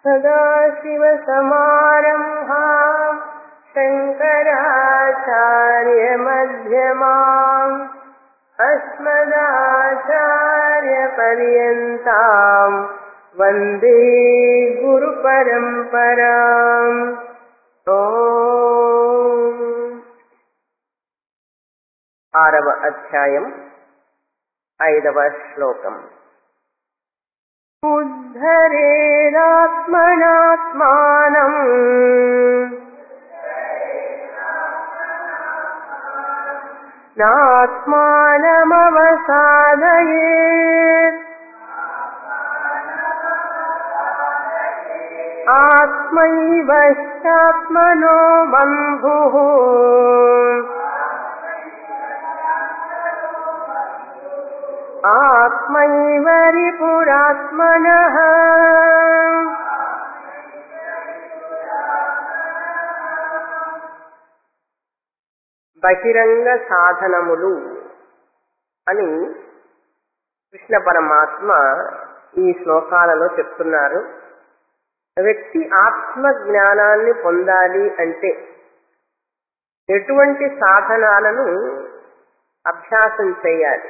सदाशिवसमारम्भाम् शङ्कराचार्यमध्यमाम् अस्मदाचार्यपर्यन्ताम् वन्दे गुरुपरम्पराम् ఓ ఆరవ అధ్యాయం ఐదవ శ్లోకం ఉద్ధరేరాత్మనాత్మానం నాత్మానమవసాదయేత్ ఆత్మైవ హ్యాత్మనో బంధుః ఆత్మైవ రిపురాత్మనః బహిరంగ సాధనములు అని కృష్ణ పరమాత్మ ఈ శ్లోకాలలో చెప్తున్నారు వ్యక్తి ఆత్మ జ్ఞానాన్ని పొందాలి అంటే ఎటువంటి సాధనాలను అభ్యాసం చేయాలి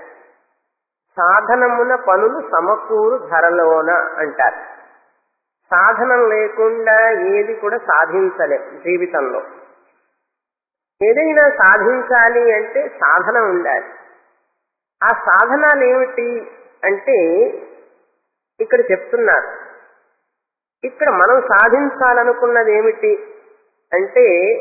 సాధనమున పనులు సమకూరు ధరలోన అంటారు సాధనం లేకుండా ఏది కూడా సాధించలేం జీవితంలో ఏదైనా సాధించాలి అంటే సాధన ఉండాలి ఆ సాధనాలు ఏమిటి అంటే ఇక్కడ చెప్తున్నారు ఇక్కడ మనం సాధించాలనుకున్నది ఏమిటి అంటే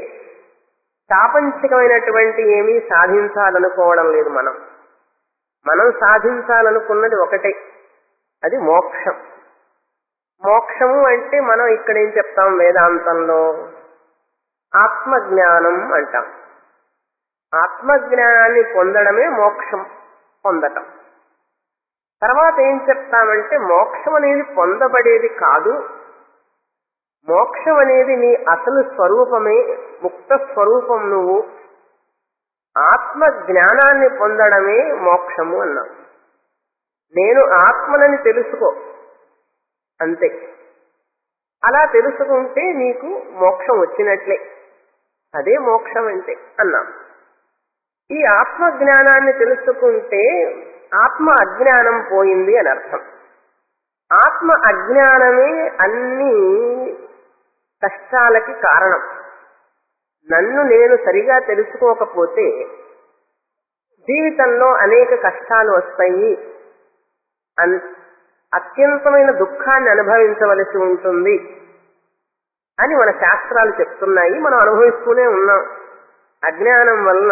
ప్రాపంచికమైనటువంటి ఏమీ సాధించాలనుకోవడం లేదు మనం మనం సాధించాలనుకున్నది ఒకటే అది మోక్షం మోక్షము అంటే మనం ఇక్కడ ఏం చెప్తాం వేదాంతంలో ఆత్మజ్ఞానం అంటాం ఆత్మజ్ఞానాన్ని పొందడమే మోక్షం పొందటం తర్వాత ఏం చెప్తామంటే మోక్షం అనేది పొందబడేది కాదు మోక్షం అనేది నీ అసలు స్వరూపమే ముక్త స్వరూపం నువ్వు ఆత్మ జ్ఞానాన్ని పొందడమే మోక్షము అన్నాం నేను ఆత్మనని తెలుసుకో అంతే అలా తెలుసుకుంటే నీకు మోక్షం వచ్చినట్లే అదే మోక్షం అంటే అన్నాం ఈ ఆత్మ జ్ఞానాన్ని తెలుసుకుంటే ఆత్మ అజ్ఞానం పోయింది అని అర్థం ఆత్మ అజ్ఞానమే అన్ని కష్టాలకి కారణం నన్ను నేను సరిగా తెలుసుకోకపోతే జీవితంలో అనేక కష్టాలు వస్తాయి అన్ అత్యంతమైన దుఃఖాన్ని అనుభవించవలసి ఉంటుంది అని మన శాస్త్రాలు చెప్తున్నాయి మనం అనుభవిస్తూనే ఉన్నాం అజ్ఞానం వలన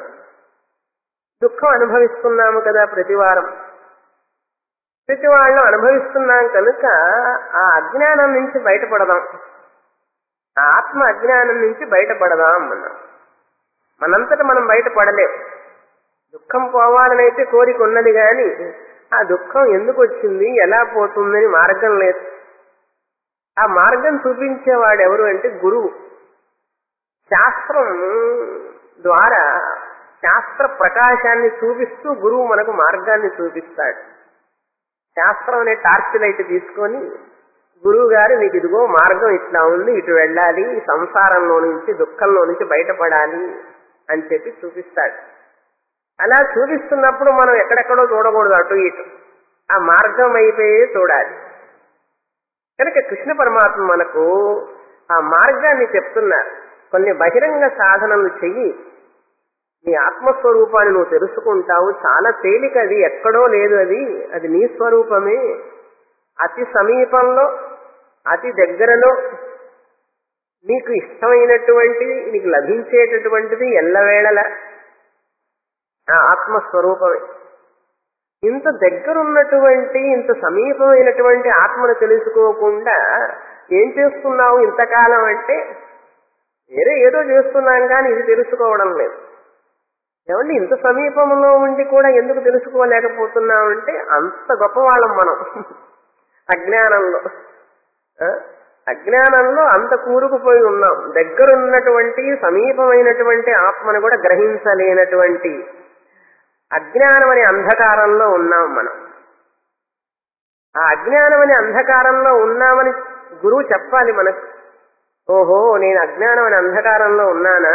దుఃఖం అనుభవిస్తున్నాము కదా ప్రతివారం ప్రతి వాళ్ళు అనుభవిస్తున్నాం కనుక ఆ అజ్ఞానం నుంచి బయటపడదాం ఆ ఆత్మ అజ్ఞానం నుంచి బయటపడదాం అన్నాం మనంతట మనం బయటపడలేం దుఃఖం పోవాలనైతే కోరిక ఉన్నది కానీ ఆ దుఃఖం ఎందుకు వచ్చింది ఎలా పోతుందని మార్గం లేదు ఆ మార్గం చూపించేవాడు ఎవరు అంటే గురువు శాస్త్రం ద్వారా శాస్త్ర ప్రకాశాన్ని చూపిస్తూ గురువు మనకు మార్గాన్ని చూపిస్తాడు శాస్త్రం అనే టార్చ్ లైట్ తీసుకొని గురువు గారు నీకు ఇదిగో మార్గం ఇట్లా ఉంది ఇటు వెళ్ళాలి ఈ సంసారంలో నుంచి దుఃఖంలో నుంచి బయటపడాలి అని చెప్పి చూపిస్తాడు అలా చూపిస్తున్నప్పుడు మనం ఎక్కడెక్కడో చూడకూడదు అటు ఇటు ఆ మార్గం అయిపోయే చూడాలి కనుక కృష్ణ పరమాత్మ మనకు ఆ మార్గాన్ని చెప్తున్నారు కొన్ని బహిరంగ సాధనలు చెయ్యి నీ ఆత్మస్వరూపాన్ని నువ్వు తెలుసుకుంటావు చాలా తేలిక అది ఎక్కడో లేదు అది అది నీ స్వరూపమే అతి సమీపంలో అతి దగ్గరలో నీకు ఇష్టమైనటువంటిది నీకు లభించేటటువంటిది ఎల్లవేళల ఆ ఆత్మస్వరూపమే ఇంత దగ్గరున్నటువంటి ఇంత సమీపమైనటువంటి ఆత్మను తెలుసుకోకుండా ఏం చేస్తున్నావు ఇంతకాలం అంటే వేరే ఏదో చేస్తున్నాం కానీ ఇది తెలుసుకోవడం లేదు ఏమండి ఇంత సమీపంలో ఉండి కూడా ఎందుకు తెలుసుకోలేకపోతున్నాం అంటే అంత గొప్పవాళ్ళం మనం అజ్ఞానంలో ఆ? అజ్ఞానంలో అంత కూరుకుపోయి ఉన్నాం దగ్గరున్నటువంటి సమీపమైనటువంటి ఆత్మను కూడా గ్రహించలేనటువంటి అజ్ఞానం అనే అంధకారంలో ఉన్నాం మనం ఆ అజ్ఞానం అనే అంధకారంలో ఉన్నామని గురువు చెప్పాలి మనకు ఓహో నేను అజ్ఞానం అనే అంధకారంలో ఉన్నానా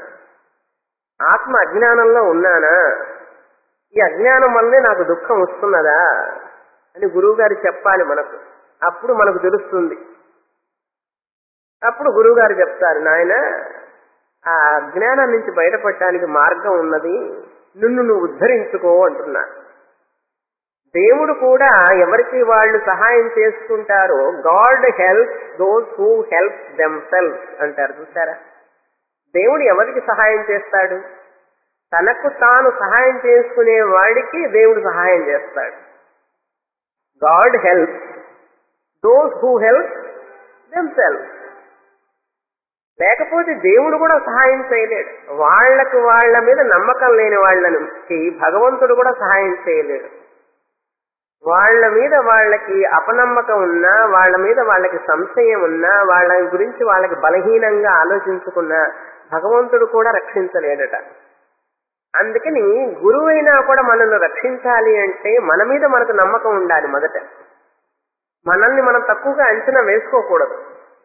ఆత్మ అజ్ఞానంలో ఉన్నానా ఈ అజ్ఞానం వల్లే నాకు దుఃఖం వస్తున్నదా అని గురువు గారు చెప్పాలి మనకు అప్పుడు మనకు తెలుస్తుంది అప్పుడు గురువు గారు చెప్తారు నాయన ఆ అజ్ఞానం నుంచి బయటపడటానికి మార్గం ఉన్నది నిన్ను నువ్వు ఉద్ధరించుకో అంటున్నా దేవుడు కూడా ఎవరికి వాళ్ళు సహాయం చేసుకుంటారో God help those who help themselves అంటారు చూసారా దేవుడు ఎవరికి సహాయం చేస్తాడు తనకు తాను సహాయం చేసుకునే వాడికి దేవుడు సహాయం చేస్తాడు God help those who help themselves లేకపోతే దేవుడు కూడా సహాయం చేయలేడు వాళ్లకు వాళ్ళ మీద నమ్మకం లేని వాళ్ళకి భగవంతుడు కూడా సహాయం చేయలేడు వాళ్ళ మీద వాళ్ళకి అపనమ్మకం ఉన్నా వాళ్ళ మీద వాళ్ళకి సంశయం ఉన్నా వాళ్ళ గురించి వాళ్ళకి బలహీనంగా ఆలోచించుకున్నా భగవంతుడు కూడా రక్షించలేడట అందుకని గురువైనా కూడా మనల్ని రక్షించాలి అంటే మన మీద మనకు నమ్మకం ఉండాలి మొదట మనల్ని మనం తక్కువగా అంచనా వేసుకోకూడదు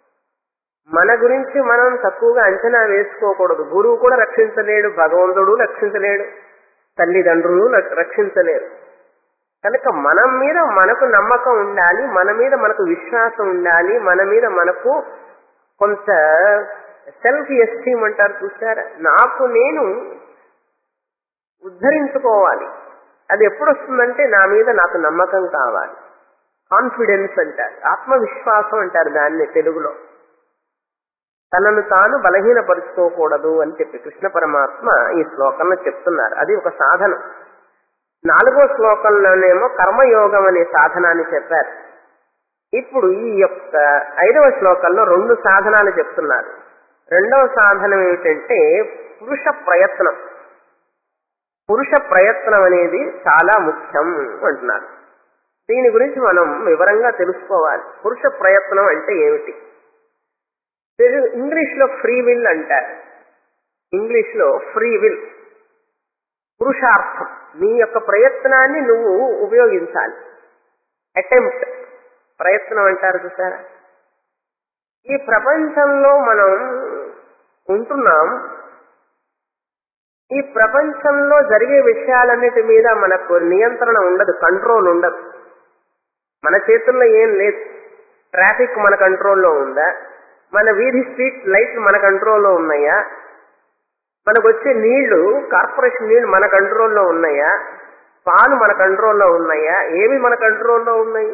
మన గురించి మనం తక్కువగా అంచనా వేసుకోకూడదు గురువు కూడా రక్షించలేడు భగవంతుడు రక్షించలేడు తల్లిదండ్రులు రక్షించలేరు కనుక మన మీద మనకు నమ్మకం ఉండాలి మన మీద మనకు విశ్వాసం ఉండాలి మన మీద మనకు కొంత సెల్ఫ్ ఎస్టీమ్ అంటారు చూసారా నాకు నేను ఉద్ధరించుకోవాలి అది ఎప్పుడు వస్తుందంటే నా మీద నాకు నమ్మకం కావాలి కాన్ఫిడెన్స్ అంటారు ఆత్మవిశ్వాసం అంటారు దాన్ని తెలుగులో తనను తాను బలహీనపరుచుకోకూడదు అని చెప్పి కృష్ణ పరమాత్మ ఈ శ్లోకంలో చెప్తున్నారు అది ఒక సాధనం నాలుగో శ్లోకంలోనేమో కర్మయోగం అనే సాధనాన్ని చెప్పారు ఇప్పుడు ఈ యొక్క ఐదవ శ్లోకంలో రెండు సాధనాలు చెప్తున్నారు రెండవ సాధనం ఏమిటంటే పురుష ప్రయత్నం పురుష ప్రయత్నం అనేది చాలా ముఖ్యం అంటున్నారు దీని గురించి మనం వివరంగా తెలుసుకోవాలి పురుష ప్రయత్నం అంటే ఏమిటి ఇంగ్లీష్ లో ఫ్రీ విల్ అంటారు ఇంగ్లీష్ లో ఫ్రీ విల్ పురుషార్థం నీ యొక్క ప్రయత్నాన్ని నువ్వు ఉపయోగించాలి అటెంప్ట్ ప్రయత్నం అంటారు చూసారా ఈ ప్రపంచంలో మనం ఉంటున్నాం ఈ ప్రపంచంలో జరిగే విషయాలన్నిటి మీద మనకు నియంత్రణ ఉండదు కంట్రోల్ ఉండదు మన చేతుల్లో ఏం లేదు ట్రాఫిక్ మన కంట్రోల్లో ఉందా మన వీధి స్ట్రీట్ లైట్లు మన కంట్రోల్లో ఉన్నాయా మనకు వచ్చే నీళ్లు కార్పొరేషన్ నీళ్లు మన కంట్రోల్లో ఉన్నాయా పాలు మన కంట్రోల్లో ఉన్నాయా ఏవి మన కంట్రోల్లో ఉన్నాయి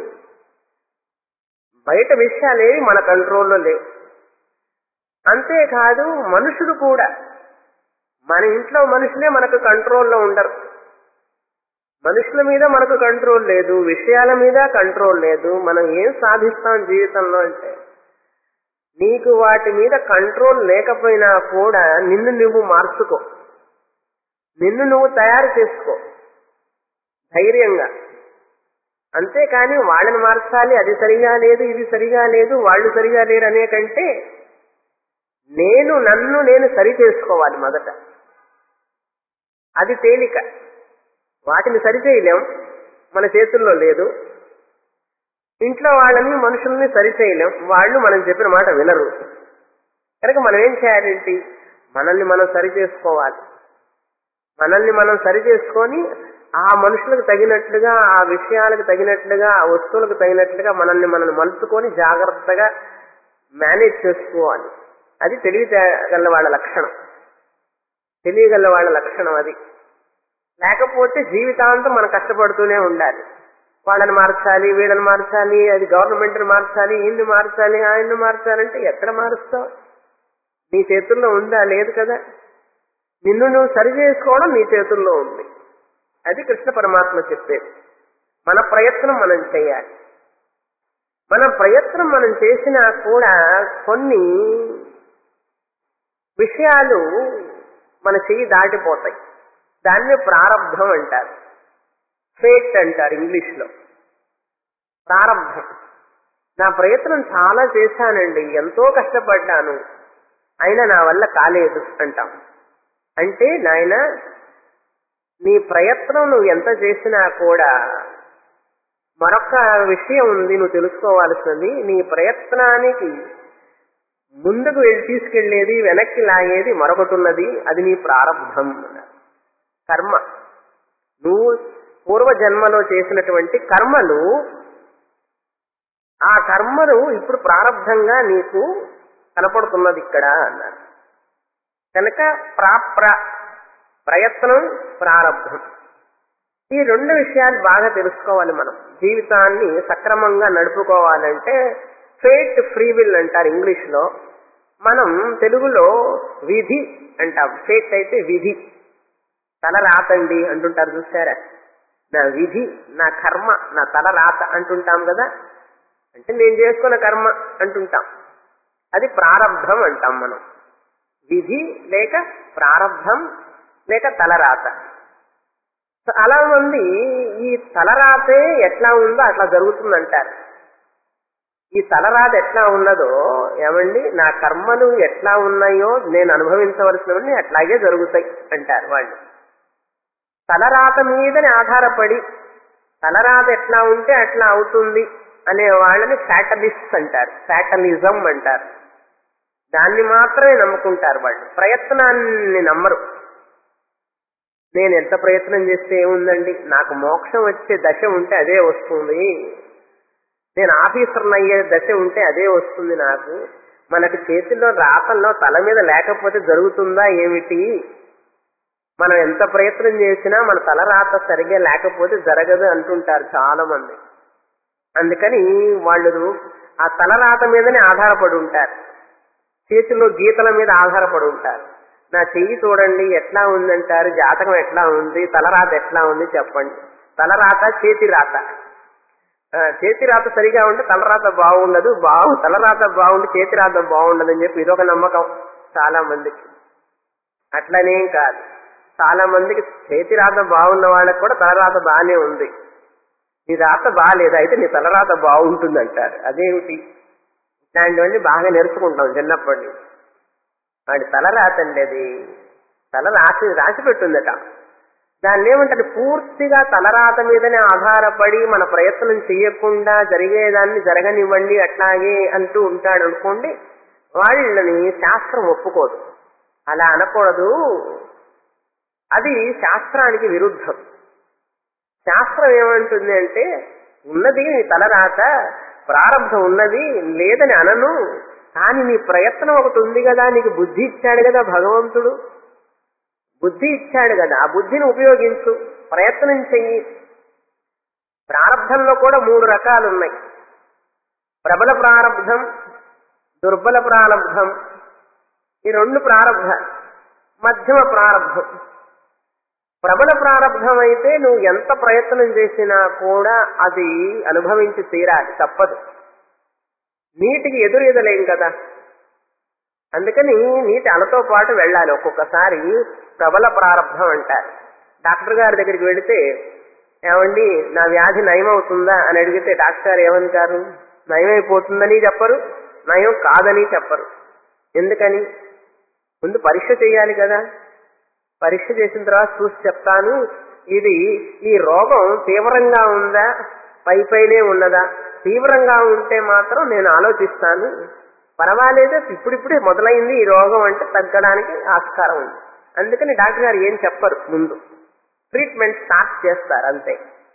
బయట విషయాలేవి మన కంట్రోల్లో లేవు అంతేకాదు మనుషులు కూడా మన ఇంట్లో మనుషులే మనకు కంట్రోల్లో ఉండరు మనుషుల మీద మనకు కంట్రోల్ లేదు విషయాల మీద కంట్రోల్ లేదు మనం ఏం సాధిస్తాం జీవితంలో అంటే నీకు వాటి మీద కంట్రోల్ లేకపోయినా కూడా నిన్ను నువ్వు మార్చుకో నిన్ను నువ్వు తయారు చేసుకో ధైర్యంగా అంతేకాని వాళ్ళని మార్చాలి అది సరిగా లేదు ఇది సరిగా లేదు వాళ్ళు సరిగా లేరు అనే కంటే నేను నన్ను నేను సరి చేసుకోవాలి మొదట అది తేలిక వాటిని సరి చేయలేం మన చేతుల్లో లేదు ఇంట్లో వాళ్ళని మనుషుల్ని సరి చేయలేం వాళ్ళు మనం చెప్పిన మాట వినరు కనుక మనం ఏం చేయాలేంటి మనల్ని మనం సరి చేసుకోవాలి మనల్ని మనం సరి చేసుకొని ఆ మనుషులకు తగినట్లుగా ఆ విషయాలకు తగినట్లుగా ఆ వస్తువులకు తగినట్లుగా మనల్ని మనం మలుచుకొని జాగ్రత్తగా మేనేజ్ చేసుకోవాలి అది తెలియగల వాళ్ళ లక్షణం తెలియగల వాళ్ళ లక్షణం అది లేకపోతే జీవితాంతం మనం కష్టపడుతూనే ఉండాలి వాళ్ళని మార్చాలి వీళ్ళని మార్చాలి అది గవర్నమెంట్ని మార్చాలి ఈయన్ని మార్చాలి ఆయన్ని మార్చాలంటే ఎక్కడ మారుస్తావు నీ చేతుల్లో ఉందా లేదు కదా నిన్ను నువ్వు సరి చేసుకోవడం నీ చేతుల్లో ఉంది అది కృష్ణ పరమాత్మ చెప్పేది మన ప్రయత్నం మనం చేయాలి మన ప్రయత్నం మనం చేసినా కూడా కొన్ని విషయాలు మన చెయ్యి దాటిపోతాయి దాన్ని ప్రారంభం అంటారు ఫేట్ అంటారు ఇంగ్లీష్లో ప్రారంభం నా ప్రయత్నం చాలా చేశానండి ఎంతో కష్టపడ్డాను అయినా నా వల్ల కాలేదు అంటాం అంటే నాయన నీ ప్రయత్నం నువ్వు ఎంత చేసినా కూడా మరొక విషయం ఉంది నువ్వు తెలుసుకోవాల్సినది నీ ప్రయత్నానికి ముందుకు వెళ్ళి తీసుకెళ్లేది వెనక్కి లాగేది మరొకటి ఉన్నది అది నీ ప్రారంభం అన్నారు కర్మ నువ్వు పూర్వ జన్మలో చేసినటువంటి కర్మలు ఆ కర్మలు ఇప్పుడు ప్రారంభంగా నీకు కనపడుతున్నది ఇక్కడ అన్నారు కనుక ప్రాప్ర ప్రయత్నం ప్రారంభం ఈ రెండు విషయాలు బాగా తెలుసుకోవాలి మనం జీవితాన్ని సక్రమంగా నడుపుకోవాలంటే ఫేట్ ఫ్రీ విల్ అంటారు ఇంగ్లీష్ లో మనం తెలుగులో విధి అంటాం ఫేట్ అయితే విధి తల రాతండి అంటుంటారు చూసారా నా విధి నా కర్మ నా తల రాత అంటుంటాం కదా అంటే నేను చేసుకున్న కర్మ అంటుంటాం అది ప్రారంభం అంటాం మనం విధి లేక ప్రారంభం లేక తలరాత చాలా మంది ఈ తలరాతే ఎట్లా ఉందో అట్లా జరుగుతుందంటారు ఈ తలరాత ఎట్లా ఉన్నదో ఏమండి నా కర్మలు ఎట్లా ఉన్నాయో నేను అనుభవించవలసినవన్నీ అట్లాగే జరుగుతాయి అంటారు వాళ్ళు తలరాత మీదనే ఆధారపడి తలరాత ఎట్లా ఉంటే అట్లా అవుతుంది అనే వాళ్ళని ఫ్యాటలిస్ట్ అంటారు ఫ్యాటలిజం అంటారు దాన్ని మాత్రమే నమ్ముకుంటారు వాళ్ళు ప్రయత్నాన్ని నమ్మరు నేను ఎంత ప్రయత్నం చేస్తే ఏముందండి నాకు మోక్షం వచ్చే దశ ఉంటే అదే వస్తుంది నేను ఆఫీసర్ని అయ్యే దశ ఉంటే అదే వస్తుంది నాకు మనకు చేతిలో రాతల్లో తల మీద లేకపోతే జరుగుతుందా ఏమిటి మనం ఎంత ప్రయత్నం చేసినా మన తల రాత సరిగ్గా లేకపోతే జరగదు అంటుంటారు చాలా మంది అందుకని వాళ్ళు ఆ తలరాత మీదనే ఆధారపడి ఉంటారు చేతిలో గీతల మీద ఆధారపడి ఉంటారు నా చెయ్యి చూడండి ఎట్లా ఉందంటారు జాతకం ఎట్లా ఉంది తలరాత ఎట్లా ఉంది చెప్పండి తలరాత చేతి రాత ఆ, చేతి రాత సరిగా ఉంటే తలరాత బాగుండదు బాగు తలరాత బాగుండి చేతి రాత బాగుండదు అని చెప్పి ఇదొక నమ్మకం చాలా మందికి అట్లనేం కాదు చాలా మందికి చేతి రాత బాగున్న వాళ్ళకి కూడా తలరాత బాగానే ఉంది నీ రాత బాగాలేదు అయితే నీ తలరాత బాగుంటుంది అంటారు అదేమిటి ఇట్లాంటివన్నీ బాగా నేర్చుకుంటాం చిన్నప్పటి నుంచి వాడి తల రాతండి అది తల రాసి రాసి పెట్టుందట దాన్ని ఏమంటారు పూర్తిగా తలరాత మీదనే ఆధారపడి మన ప్రయత్నం చేయకుండా జరిగేదాన్ని జరగనివ్వండి అట్లాగే అంటూ ఉంటాడు అనుకోండి వాళ్ళని శాస్త్రం ఒప్పుకోదు అలా అనకూడదు అది శాస్త్రానికి విరుద్ధం శాస్త్రం ఏమంటుంది అంటే ఉన్నది నీ తలరాత ప్రారంభం ఉన్నది లేదని అనను కానీ నీ ప్రయత్నం ఒకటి ఉంది కదా నీకు బుద్ధి ఇచ్చాడు కదా భగవంతుడు బుద్ధి ఇచ్చాడు కదా ఆ బుద్ధిని ఉపయోగించు ప్రయత్నం చెయ్యి ప్రారంభంలో కూడా మూడు రకాలు ఉన్నాయి ప్రబల ప్రారంధం దుర్బల ప్రారంధం ఈ రెండు ప్రారంభ మధ్యమ ప్రారంభం ప్రబల ప్రారంభం అయితే నువ్వు ఎంత ప్రయత్నం చేసినా కూడా అది అనుభవించి తీరాలి తప్పదు నీటికి ఎదురు ఎదలేం కదా అందుకని నీటి అలతో పాటు వెళ్ళాలి ఒక్కొక్కసారి ప్రబల ప్రారంభం అంటారు డాక్టర్ గారి దగ్గరికి వెళితే ఏమండి నా వ్యాధి నయమవుతుందా అని అడిగితే డాక్టర్ గారు ఏమంటారు నయమైపోతుందని చెప్పరు నయం కాదని చెప్పరు ఎందుకని ముందు పరీక్ష చేయాలి కదా పరీక్ష చేసిన తర్వాత చూసి చెప్తాను ఇది ఈ రోగం తీవ్రంగా ఉందా పై పైనే ఉన్నదా తీవ్రంగా ఉంటే మాత్రం నేను ఆలోచిస్తాను పర్వాలేదు ఇప్పుడిప్పుడే మొదలైంది ఈ రోగం అంటే తగ్గడానికి ఆస్కారం ఉంది అందుకని డాక్టర్ గారు ఏం చెప్పరు ముందు ట్రీట్మెంట్ స్టార్ట్ చేస్తారు అంతే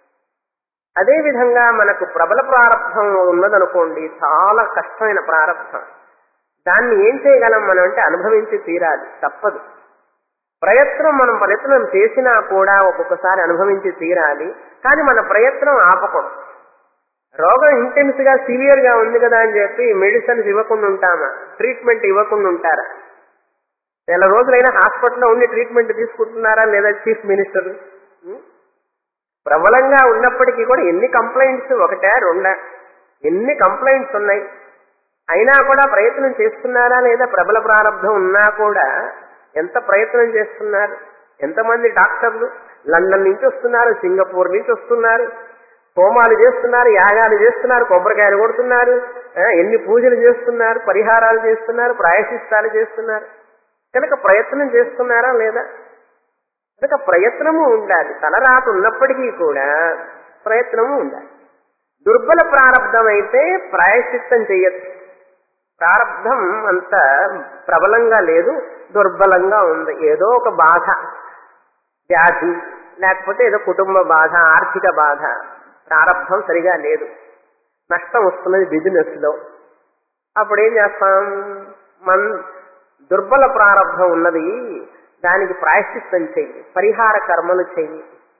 అదే విధంగా మనకు ప్రబల ప్రారంభం ఉన్నదనుకోండి చాలా కష్టమైన ప్రారంభం దాన్ని ఏం చేయగలం మనం అంటే అనుభవించి తీరాలి తప్పదు ప్రయత్నం మనం ప్రయత్నం చేసినా కూడా ఒక్కొక్కసారి అనుభవించి తీరాలి కానీ మన ప్రయత్నం ఆపకూడదు రోగం ఇంటెన్స్ గా సివియర్ గా ఉంది కదా అని చెప్పి మెడిసిన్స్ ఇవ్వకుండా ఉంటామా ట్రీట్మెంట్ ఇవ్వకుండా ఉంటారా నెల రోజులైనా హాస్పిటల్లో ఉండి ట్రీట్మెంట్ తీసుకుంటున్నారా లేదా చీఫ్ మినిస్టర్ ఉం? ప్రబలంగా ఉన్నప్పటికీ కూడా ఎన్ని కంప్లైంట్స్ ఒకటా రెండా ఎన్ని కంప్లైంట్స్ ఉన్నాయి అయినా కూడా ప్రయత్నం చేస్తున్నారా లేదా ప్రబల ప్రారంభం ఉన్నా కూడా ఎంత ప్రయత్నం చేస్తున్నారు ఎంతమంది డాక్టర్లు లండన్ నుంచి వస్తున్నారు సింగపూర్ నుంచి వస్తున్నారు హోమాలు చేస్తున్నారు యాగాలు చేస్తున్నారు కొబ్బరికాయలు కొడుతున్నారు ఆ, ఎన్ని పూజలు చేస్తున్నారు పరిహారాలు చేస్తున్నారు ప్రాయశిస్తాలు చేస్తున్నారు కనుక ప్రయత్నం చేస్తున్నారా లేదా కనుక ప్రయత్నము ఉండాలి తలరాత ఉన్నప్పటికీ కూడా ప్రయత్నము ఉండాలి దుర్బల ప్రారంధం అయితే ప్రాయశ్చిత్తం చెయ్యొచ్చు ప్రారంధం అంత ప్రబలంగా లేదు దుర్బలంగా ఉంది ఏదో ఒక బాధ వ్యాధి లేకపోతే ఏదో కుటుంబ బాధ ఆర్థిక బాధ ప్రారంధం సరిగా లేదు నష్టం వస్తున్నది బిజినెస్ లో అప్పుడు ఏం చేస్తాం మన్ దుర్బల ప్రారంభం ఉన్నది దానికి ప్రాయశ్చిత్తం చెయ్యి పరిహార కర్మలు చెయ్యి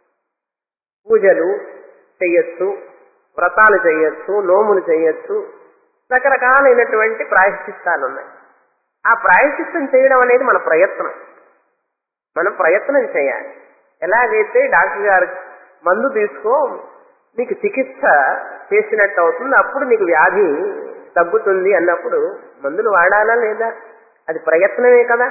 పూజలు చెయ్యొచ్చు వ్రతాలు చేయొచ్చు నోములు చేయొచ్చు రకరకాలైనటువంటి ప్రాయశ్చిత్తాలు ఉన్నాయి ఆ ప్రాయశ్చిత్తం చేయడం అనేది మన ప్రయత్నం మనం ప్రయత్నం చేయాలి ఎలాగైతే డాక్టర్ గారు మందు తీసుకో నీకు చికిత్స చేసినట్టు అవుతుంది అప్పుడు నీకు వ్యాధి తగ్గుతుంది అన్నప్పుడు మందులు వాడాలా లేదా అది ప్రయత్నమే కదా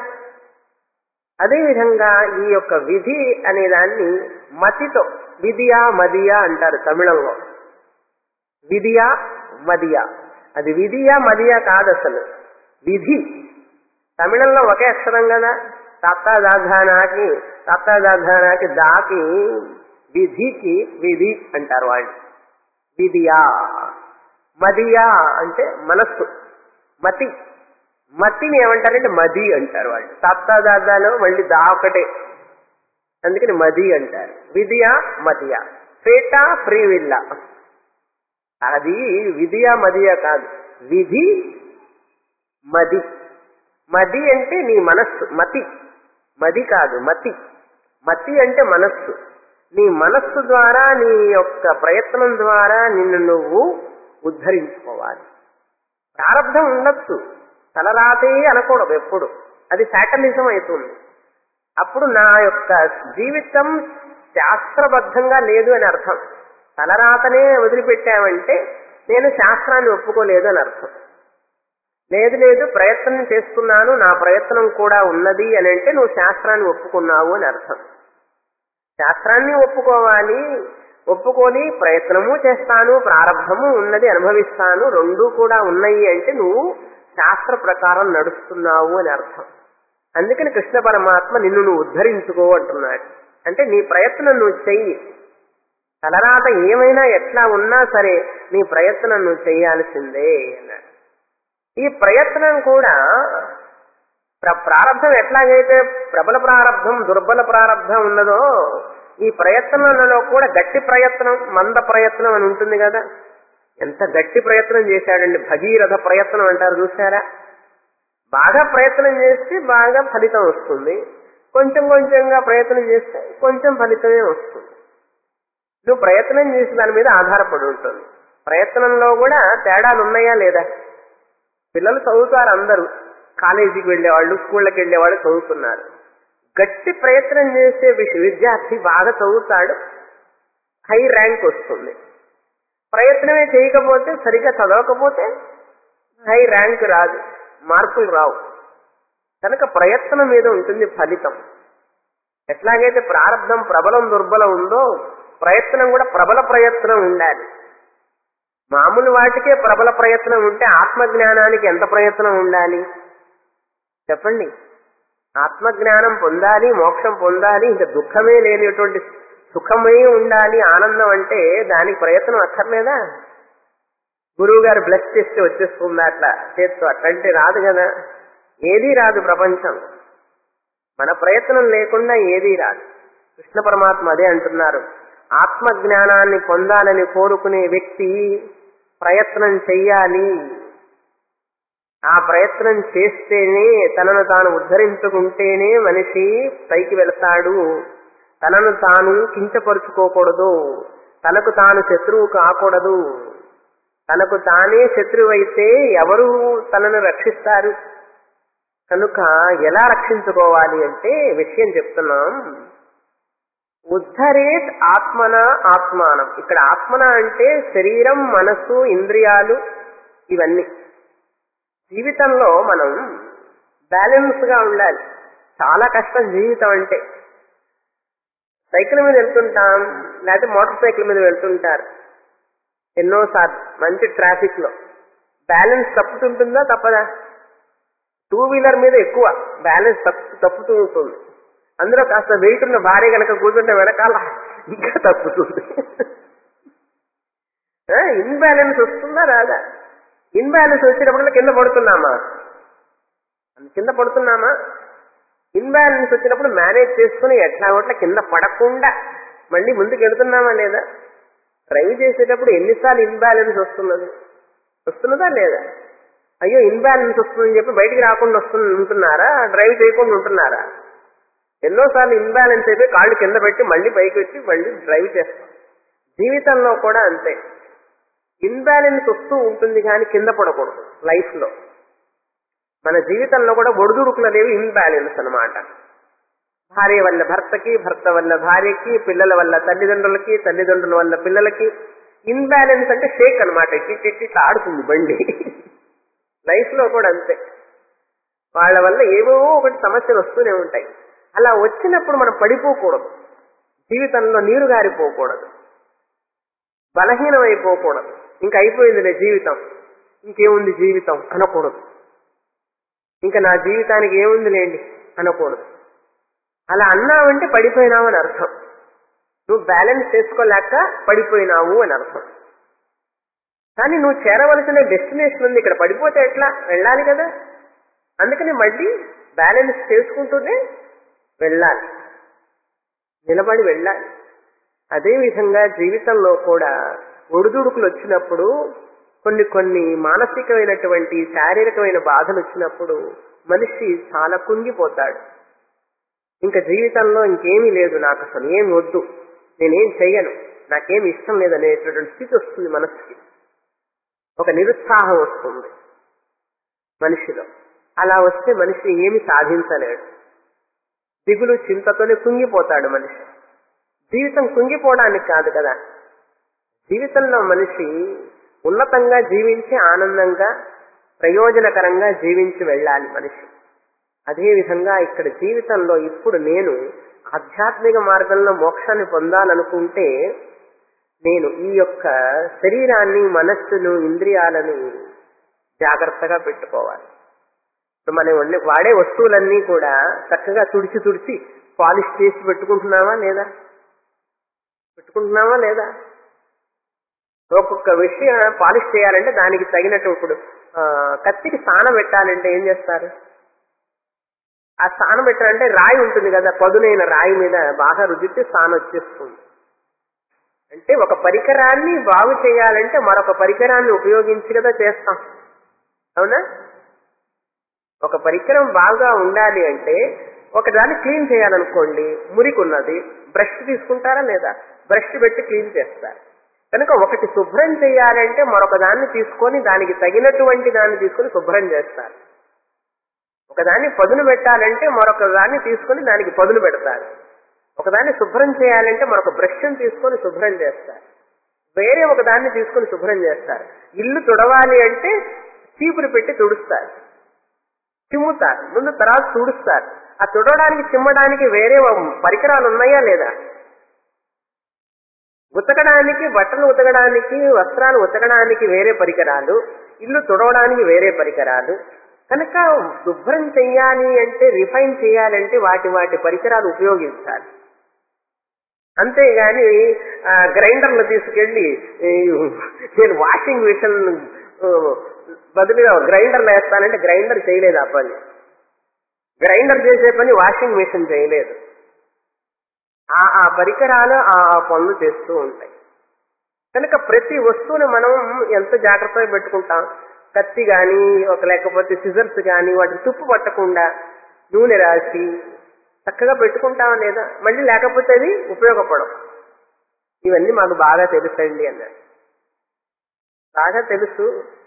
అదేవిధంగా ఈ యొక్క విధి అనే దాన్ని మతితో విధియా మదియా అంటారు తమిళంలో విధియా మదియా అది విధియా మదియా కాదు అసలు విధి తమిళంలో ఒకే అక్షరం కదా తాత్తాదాధానాకి తాత్తాదాధానాకి దాకి విధికి విధి అంటారు వాళ్ళు విధియా మదియా అంటే మనస్సు మతి మతిని ఏమంటారంటే మది అంటారు వాళ్ళు తాత్తాదాదాలో మళ్ళీ దా ఒకటే అందుకని మది అంటారు విధియా మదియా ఫేటా ఫ్రీ విల్లా అది విధియా మదియా కాదు విధి మది మది అంటే నీ మనస్సు మతి మది కాదు మతి మతి అంటే మనస్సు నీ మనస్సు ద్వారా నీ యొక్క ప్రయత్నం ద్వారా నిన్ను నువ్వు ఉద్ధరించుకోవాలి ప్రారంధం ఉండొచ్చు తలరాతే అనకూడదు ఎప్పుడు అది శాటనిజం అవుతుంది అప్పుడు నా యొక్క జీవితం శాస్త్రబద్ధంగా లేదు అని అర్థం తలరాతనే వదిలిపెట్టామంటే నేను శాస్త్రాన్ని ఒప్పుకోలేదు అని అర్థం లేదు లేదు ప్రయత్నం చేస్తున్నాను నా ప్రయత్నం కూడా ఉన్నది అని అంటే నువ్వు శాస్త్రాన్ని ఒప్పుకున్నావు అని అర్థం శాస్త్రాన్ని ఒప్పుకోవాలి ఒప్పుకొని ప్రయత్నము చేస్తాను ప్రారంభము ఉన్నది అనుభవిస్తాను రెండూ కూడా ఉన్నాయి అంటే నువ్వు శాస్త్ర ప్రకారం నడుస్తున్నావు అని అర్థం అందుకని కృష్ణ పరమాత్మ నిన్ను నువ్వు ఉద్ధరించుకో అంటున్నాడు అంటే నీ ప్రయత్నం నువ్వు చెయ్యి తలరాత ఏమైనా ఎట్లా ఉన్నా సరే నీ ప్రయత్నం నువ్వు చేయాల్సిందే అన్నాడు ఈ ప్రయత్నం కూడా ప్ర- ప్రారంధం ఎట్లాగైతే ప్రబల ప్రారంధం దుర్బల ప్రారంధం ఉన్నదో ఈ ప్రయత్నంలో కూడా గట్టి ప్రయత్నం మంద ప్రయత్నం అని ఉంటుంది కదా ఎంత గట్టి ప్రయత్నం చేశాడండి భగీరథ ప్రయత్నం అంటారు చూసారా బాగా ప్రయత్నం చేస్తే బాగా ఫలితం వస్తుంది కొంచెం కొంచెంగా ప్రయత్నం చేస్తే కొంచెం ఫలితమే వస్తుంది నువ్వు ప్రయత్నం చేసి దాని మీద ఆధారపడి ఉంటుంది ప్రయత్నంలో కూడా తేడాలు ఉన్నాయా లేదా పిల్లలు చదువుతారు అందరూ కాలేజీకి వెళ్ళేవాళ్ళు స్కూళ్ళకి వెళ్ళేవాళ్ళు చదువుతున్నారు గట్టి ప్రయత్నం చేసే విష- విద్యార్థి బాగా చదువుతాడు హై ర్యాంక్ వస్తుంది ప్రయత్నమే చేయకపోతే సరిగ్గా చదవకపోతే హై ర్యాంక్ రాదు మార్కులు రావు కనుక ప్రయత్నం మీద ఉంటుంది ఫలితం ఎట్లాగైతే ప్రారంధం ప్రబలం దుర్బలం ఉందో ప్రయత్నం కూడా ప్రబల ప్రయత్నం ఉండాలి మామూలు వాటికే ప్రబల ప్రయత్నం ఉంటే ఆత్మజ్ఞానానికి ఎంత ప్రయత్నం ఉండాలి చెప్పండి ఆత్మజ్ఞానం పొందాలి మోక్షం పొందాలి ఇంకా దుఃఖమే లేనిటువంటి సుఖమే ఉండాలి ఆనందం అంటే దానికి ప్రయత్నం అక్కర్లేదా గురువు గారు బ్లెస్ చేస్తే వచ్చేస్తుందా అట్లా చేస్తూ అట్లాంటి రాదు కదా ఏదీ రాదు ప్రపంచం మన ప్రయత్నం లేకుండా ఏదీ రాదు కృష్ణ పరమాత్మ అదే అంటున్నారు ఆత్మ జ్ఞానాన్ని పొందాలని కోరుకునే వ్యక్తి ప్రయత్నం చెయ్యాలి ఆ ప్రయత్నం చేస్తేనే తనను తాను ఉద్ధరించుకుంటేనే మనిషి పైకి వెళతాడు తనను తాను కించపరుచుకోకూడదు తనకు తాను శత్రువు కాకూడదు తనకు తానే శత్రువు అయితే ఎవరు తనను రక్షిస్తారు కనుక ఎలా రక్షించుకోవాలి అంటే విషయం చెప్తున్నాం ఉద్ధరేత్ ఆత్మన ఆత్మానం ఇక్కడ ఆత్మన అంటే శరీరం మనసు ఇంద్రియాలు ఇవన్నీ జీవితంలో మనం బ్యాలెన్స్ గా ఉండాలి చాలా కష్టం జీవితం అంటే సైకిల్ మీద వెళ్తుంటాం లేకపోతే మోటార్ సైకిల్ మీద వెళ్తుంటారు ఎన్నోసార్లు మంచి ట్రాఫిక్ లో బ్యాలెన్స్ తప్పుతుంటుందా తప్పదా టూ వీలర్ మీద ఎక్కువ బ్యాలెన్స్ తప్పు తప్పుతూ ఉంటుంది అందులో కాస్త వెయిట్ ఉన్న భార్య కనుక కూర్చుంటే వెనకాల ఇంకా తప్పుతుంది ఇన్బ్యాలెన్స్ వస్తుందా రాదా ఇన్బ్యాలెన్స్ వచ్చినప్పుడు కింద పడుతున్నామా కింద పడుతున్నామా ఇన్బ్యాలెన్స్ వచ్చినప్పుడు మేనేజ్ చేసుకుని ఎట్లా ఒకట్లా కింద పడకుండా మళ్ళీ ముందుకు వెళ్తున్నామా లేదా డ్రైవ్ చేసేటప్పుడు ఎన్నిసార్లు ఇన్బ్యాలెన్స్ వస్తున్నది వస్తున్నదా లేదా అయ్యో ఇన్బ్యాలెన్స్ వస్తుందని చెప్పి బయటికి రాకుండా వస్తుంది ఉంటున్నారా డ్రైవ్ చేయకుండా ఉంటున్నారా ఎన్నోసార్లు ఇన్బ్యాలెన్స్ అయిపోయి కాళ్ళు కింద పెట్టి మళ్ళీ పైకి వచ్చి మళ్ళీ డ్రైవ్ చేస్తాం జీవితంలో కూడా అంతే ఇన్బ్యాలెన్స్ వస్తూ ఉంటుంది కానీ కింద పడకూడదు లైఫ్ లో మన జీవితంలో కూడా ఒడిదుడుకులు అనేవి ఇన్బ్యాలెన్స్ అనమాట భార్య వల్ల భర్తకి భర్త వల్ల భార్యకి పిల్లల వల్ల తల్లిదండ్రులకి తల్లిదండ్రుల వల్ల పిల్లలకి ఇన్బ్యాలెన్స్ అంటే షేక్ అనమాట ఇట్టి ఆడుతుంది బండి లైఫ్ లో కూడా అంతే వాళ్ళ వల్ల ఏవో ఒకటి సమస్యలు వస్తూనే ఉంటాయి అలా వచ్చినప్పుడు మనం పడిపోకూడదు జీవితంలో నీరు గారిపోకూడదు బలహీనం అయిపోకూడదు ఇంక అయిపోయిందిలే జీవితం ఇంకేముంది జీవితం అనకూడదు ఇంకా నా జీవితానికి ఏముంది లేండి అనకూడదు అలా అన్నావంటే పడిపోయినావు అని అర్థం నువ్వు బ్యాలెన్స్ చేసుకోలేక పడిపోయినావు అని అర్థం కానీ నువ్వు చేరవలసిన డెస్టినేషన్ ఉంది ఇక్కడ పడిపోతే ఎట్లా వెళ్ళాలి కదా అందుకని మళ్ళీ బ్యాలెన్స్ చేసుకుంటూనే వెళ్ళాలి నిలబడి వెళ్ళాలి అదేవిధంగా జీవితంలో కూడా ఒడిదుడుకులు వచ్చినప్పుడు కొన్ని కొన్ని మానసికమైనటువంటి శారీరకమైన బాధలు వచ్చినప్పుడు మనిషి చాలా కుంగిపోతాడు ఇంకా జీవితంలో ఇంకేమీ లేదు నాకు అసలు ఏమి వద్దు నేనేం చెయ్యను నాకేమి ఇష్టం లేదనేటటువంటి స్థితి వస్తుంది మనసుకి ఒక నిరుత్సాహం వస్తుంది మనిషిలో అలా వస్తే మనిషి ఏమి సాధించలేడు దిగులు చింతతోనే కుంగిపోతాడు మనిషి జీవితం కుంగిపోవడానికి కాదు కదా జీవితంలో మనిషి ఉన్నతంగా జీవించి ఆనందంగా ప్రయోజనకరంగా జీవించి వెళ్ళాలి మనిషి అదేవిధంగా ఇక్కడ జీవితంలో ఇప్పుడు నేను ఆధ్యాత్మిక మార్గంలో మోక్షాన్ని పొందాలనుకుంటే నేను ఈ యొక్క శరీరాన్ని మనస్సును ఇంద్రియాలను జాగ్రత్తగా పెట్టుకోవాలి ఇప్పుడు మనం వండే- వాడే వస్తువులన్నీ కూడా చక్కగా తుడిచి తుడిచి పాలిష్ చేసి పెట్టుకుంటున్నావా లేదా పెట్టుకుంటున్నావా లేదా ఒక్కొక్క విషయం పాలిష్ చేయాలంటే దానికి తగినట్టు ఇప్పుడు ఆ, కత్తికి స్థానం పెట్టాలంటే ఏం చేస్తారు ఆ స్థానం పెట్టాలంటే రాయి ఉంటుంది కదా పదునైన రాయి మీద బాగా రుద్దితే స్థానం వచ్చేస్తుంది అంటే ఒక పరికరాన్ని బాగు చేయాలంటే మరొక పరికరాన్ని ఉపయోగించి కదా చేస్తాం అవునా ఒక పరికరం బాగా ఉండాలి అంటే ఒకదాన్ని క్లీన్ చేయాలనుకోండి మురికున్నది బ్రష్ తీసుకుంటారా లేదా బ్రష్ పెట్టి క్లీన్ చేస్తారు కనుక ఒకటి శుభ్రం చేయాలంటే మరొక దాన్ని తీసుకొని దానికి తగినటువంటి దాన్ని తీసుకొని శుభ్రం చేస్తారు ఒకదాన్ని పదును పెట్టాలంటే మరొక దాన్ని తీసుకొని దానికి పదును పెడతారు ఒకదాన్ని శుభ్రం చేయాలంటే మరొక బ్రష్ని తీసుకొని శుభ్రం చేస్తారు వేరే ఒక దాన్ని తీసుకొని శుభ్రం చేస్తారు ఇల్లు తుడవాలి అంటే చీపురు పెట్టి తుడుస్తారు చిమ్ముతారు ముందు తర్వాత తుడుస్తారు ఆ తుడవడానికి చిమ్మడానికి వేరే పరికరాలు ఉన్నాయా లేదా ఉతకడానికి బట్టలు ఉతకడానికి వస్త్రాలు ఉతకడానికి వేరే పరికరాలు ఇల్లు తుడవడానికి వేరే పరికరాలు కనుక శుభ్రం చెయ్యాలి అంటే రిఫైన్ చేయాలంటే వాటి వాటి పరికరాలు ఉపయోగించాలి అంతేగాని ఆ, గ్రైండర్లు తీసుకెళ్లి ఈ, నేను వాషింగ్ మిషన్ ఆ, బదులుగా గ్రైండర్లు వేస్తానంటే గ్రైండర్ చేయలేదు ఆ పని గ్రైండర్ చేసే పని వాషింగ్ మిషన్ చేయలేదు ఆ ఆ పరికరాలు ఆ ఆ పనులు చేస్తూ ఉంటాయి కనుక ప్రతి వస్తువుని మనం ఎంత జాగ్రత్తగా పెట్టుకుంటాం కత్తి కానీ ఒక లేకపోతే సిజర్స్ కానీ వాటిని తుప్పు పట్టకుండా నూనె రాసి చక్కగా పెట్టుకుంటామా లేదా మళ్ళీ లేకపోతే అది ఉపయోగపడవు ఇవన్నీ మాకు బాగా తెలుసండి అన్నాడు బాగా తెలుసు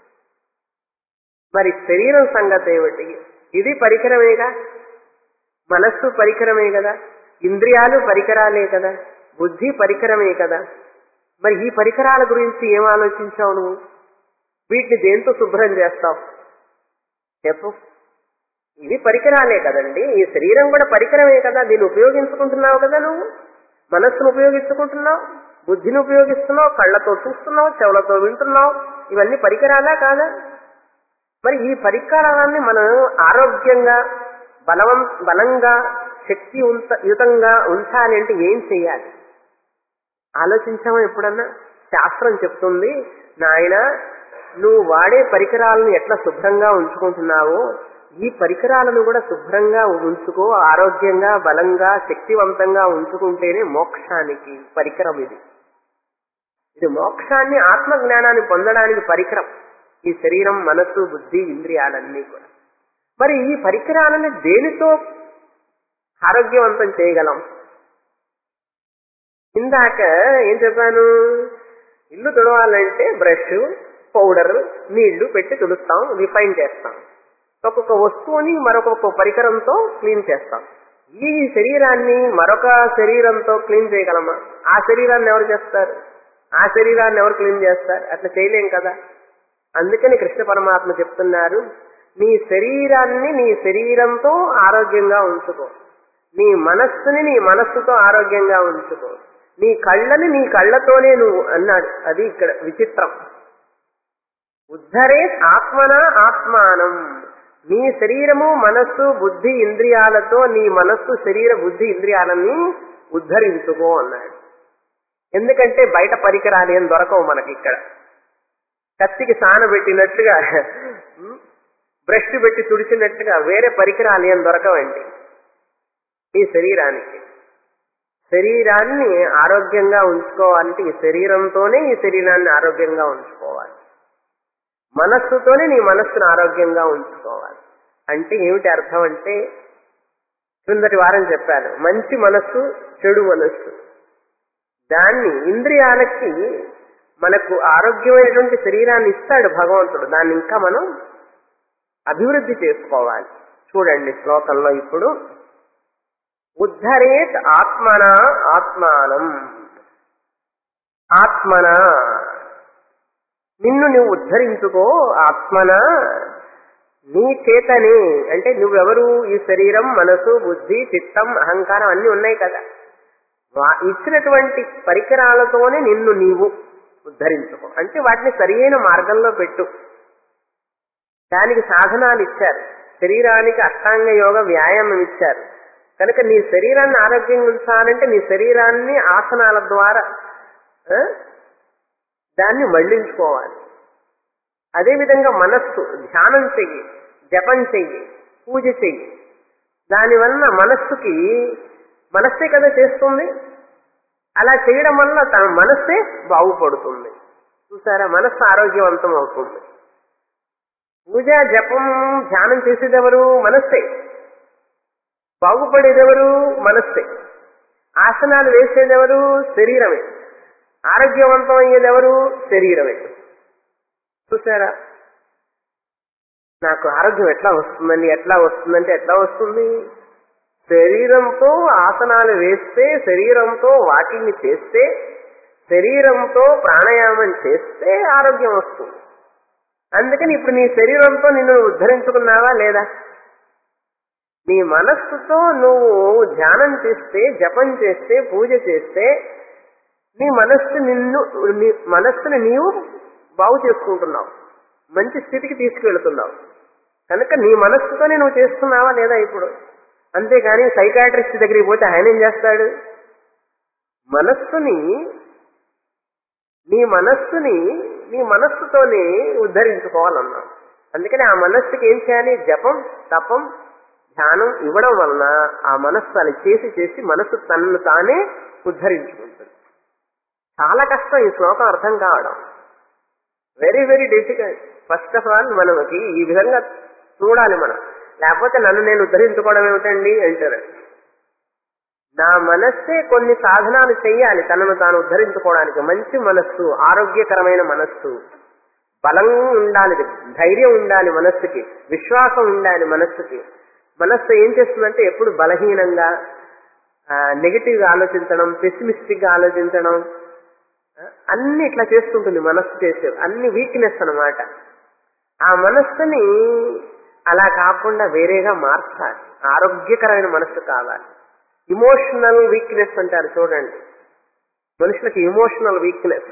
మరి శరీరం సంగతి ఏమిటి ఇది పరికరమేగా మనస్సు పరికరమే కదా ఇంద్రియాలు పరికరాలే కదా బుద్ధి పరికరమే కదా మరి ఈ పరికరాల గురించి ఏం ఆలోచించావు నువ్వు వీటిని దేంతో శుభ్రం చేస్తావు చెప్పు ఇవి పరికరాలే కదండి ఈ శరీరం కూడా పరికరమే కదా దీన్ని ఉపయోగించుకుంటున్నావు కదా నువ్వు మనస్సును ఉపయోగించుకుంటున్నావు బుద్ధిని ఉపయోగిస్తున్నావు కళ్ళతో చూస్తున్నావు చెవులతో వింటున్నావు ఇవన్నీ పరికరాలా కాదా మరి ఈ పరికరాలన్నీ మనం ఆరోగ్యంగా బలవం బలంగా శక్తి యుతంగా ఉంచాలి అంటే ఏం చేయాలి ఆలోచించామా ఎప్పుడన్నా శాస్త్రం చెప్తుంది నాయన నువ్వు వాడే పరికరాలను ఎట్లా శుభ్రంగా ఉంచుకుంటున్నావో ఈ పరికరాలను కూడా శుభ్రంగా ఉంచుకో ఆరోగ్యంగా బలంగా శక్తివంతంగా ఉంచుకుంటేనే మోక్షానికి పరికరం ఇది ఇది మోక్షాన్ని ఆత్మ జ్ఞానాన్ని పొందడానికి పరికరం ఈ శరీరం మనస్సు బుద్ధి ఇంద్రియాలన్నీ కూడా మరి ఈ పరికరాలను దేనితో ఆరోగ్యవంతం చేయగలం ఇందాక ఏం చెప్పాను ఇల్లు తుడవాలంటే బ్రష్ పౌడర్ నీళ్లు పెట్టి తుడుస్తాం రిఫైన్ చేస్తాం ఒక్కొక్క వస్తువుని మరొక పరికరంతో క్లీన్ చేస్తాం ఈ శరీరాన్ని మరొక శరీరంతో క్లీన్ చేయగలమా ఆ శరీరాన్ని ఎవరు చేస్తారు ఆ శరీరాన్ని ఎవరు క్లీన్ చేస్తారు అట్లా చేయలేం కదా అందుకని కృష్ణ పరమాత్మ చెప్తున్నారు నీ శరీరాన్ని నీ శరీరంతో ఆరోగ్యంగా ఉంచుకో నీ మనస్సుని నీ మనస్సుతో ఆరోగ్యంగా ఉంచుకో నీ కళ్ళని నీ కళ్ళతోనే నువ్వు అన్నాడు అది ఇక్కడ విచిత్రం ఉద్ధరే ఆత్మన ఆత్మానం నీ శరీరము మనస్సు బుద్ధి ఇంద్రియాలతో నీ మనస్సు శరీర బుద్ధి ఇంద్రియాలని ఉద్ధరించుకో అన్నాడు ఎందుకంటే బయట పరికరాలు ఏం దొరకవు మనకి ఇక్కడ కత్తికి సానబెట్టినట్టుగా బ్రష్ పెట్టి తుడిచినట్టుగా వేరే పరికరాలు ఏం దొరకవండి ఈ శరీరానికి శరీరాన్ని ఆరోగ్యంగా ఉంచుకోవాలంటే ఈ శరీరంతోనే ఈ శరీరాన్ని ఆరోగ్యంగా ఉంచుకోవాలి మనస్సుతోనే నీ మనస్సును ఆరోగ్యంగా ఉంచుకోవాలి అంటే ఏమిటి అర్థం అంటే క్రిందటి వారం చెప్పాను మంచి మనస్సు చెడు మనస్సు దాన్ని ఇంద్రియాలకి మనకు ఆరోగ్యమైనటువంటి శరీరాన్ని ఇస్తాడు భగవంతుడు దాన్ని ఇంకా మనం అభివృద్ధి చేసుకోవాలి చూడండి శ్లోకంలో ఇప్పుడు ఉద్ధరేత్ ఆత్మన ఆత్మానం ఆత్మన నిన్ను నువ్వు ఉద్ధరించుకో ఆత్మన నీ చేతనే అంటే నువ్వెవరు ఈ శరీరం మనసు బుద్ధి చిత్తం అహంకారం అన్ని ఉన్నాయి కదా వా- ఇచ్చినటువంటి పరికరాలతోనే నిన్ను నీవు ఉద్ధరించుకో అంటే వాటిని సరియైన మార్గంలో పెట్టు దానికి సాధనాలు ఇచ్చారు శరీరానికి అష్టాంగ యోగ వ్యాయామం ఇచ్చారు కనుక నీ శరీరాన్ని ఆరోగ్యంగా ఉంచాలంటే నీ శరీరాన్ని ఆసనాల ద్వారా ఆ, దాన్ని మళ్లించుకోవాలి అదేవిధంగా మనస్సు ధ్యానం చెయ్యి జపం చెయ్యి పూజ చెయ్యి దానివల్ల మనస్సుకి మనస్సే కదా చేస్తుంది అలా చేయడం వల్ల తన మనస్సే బాగుపడుతుంది చూసారా మనస్సు ఆరోగ్యవంతం అవుతుంది పూజ జపం ధ్యానం చేసేదెవరు మనస్సే బాగుపడేదెవరు మనస్సే ఆసనాలు వేసేదెవరు శరీరమే ఆరోగ్యవంతం అయ్యేదెవరు శరీరమే చూసారా నాకు ఆరోగ్యం ఎట్లా వస్తుందండి ఎట్లా వస్తుందంటే ఎట్లా వస్తుంది శరీరంతో ఆసనాలు వేస్తే శరీరంతో వాకింగ్ చేస్తే శరీరంతో ప్రాణాయామం చేస్తే ఆరోగ్యం వస్తుంది అందుకని ఇప్పుడు నీ శరీరంతో నిన్ను ఉద్ధరించుకున్నావా లేదా నీ మనస్సుతో నువ్వు ధ్యానం చేస్తే జపం చేస్తే పూజ చేస్తే నీ మనస్సు నిన్ను నీ మనస్సుని నీవు బాగు చేసుకుంటున్నావు మంచి స్థితికి తీసుకెళ్తున్నావు కనుక నీ మనస్సుతోనే నువ్వు చేస్తున్నావా లేదా ఇప్పుడు అంతేగాని సైకాట్రిస్ట్ దగ్గరికి పోతే ఆయన ఏం చేస్తాడు మనస్సుని నీ మనస్సుని నీ మనస్సుతోనే ఉద్ధరించుకోవాలన్నాడు అందుకని ఆ మనస్సుకి ఏం చేయాలి జపం తపం ధ్యానం ఇవ్వడం వలన ఆ మనస్సు అలా చేసి చేసి మనస్సు తనను తానే ఉద్ధరించుకుంటుంది చాలా కష్టం ఈ శ్లోకం అర్థం కావడం very very difficult first of all మనకి ఈ విధంగా చూడాలి మనం లేకపోతే నన్ను నేను ఉద్ధరించుకోవడం ఏమిటండి అంటారు నా మనస్సే కొన్ని సాధనాలు చెయ్యాలి తనను తాను ఉద్ధరించుకోవడానికి మంచి మనస్సు ఆరోగ్యకరమైన మనస్సు బలం ఉండాలి ధైర్యం ఉండాలి మనస్సుకి విశ్వాసం ఉండాలి మనస్సుకి మనస్సు ఏం చేస్తుందంటే ఎప్పుడు బలహీనంగా నెగిటివ్ గా ఆలోచించడం పెసిమిస్టిక్ గా ఆలోచించడం ఆ, అన్ని ఇట్లా చేస్తుంటుంది మనస్సు చేసే అన్ని వీక్నెస్ అన్నమాట ఆ మనస్సుని అలా కాకుండా వేరేగా మార్చాలి ఆరోగ్యకరమైన మనస్సు కావాలి ఇమోషనల్ వీక్నెస్ అంటారు చూడండి మనుషులకి ఇమోషనల్ వీక్నెస్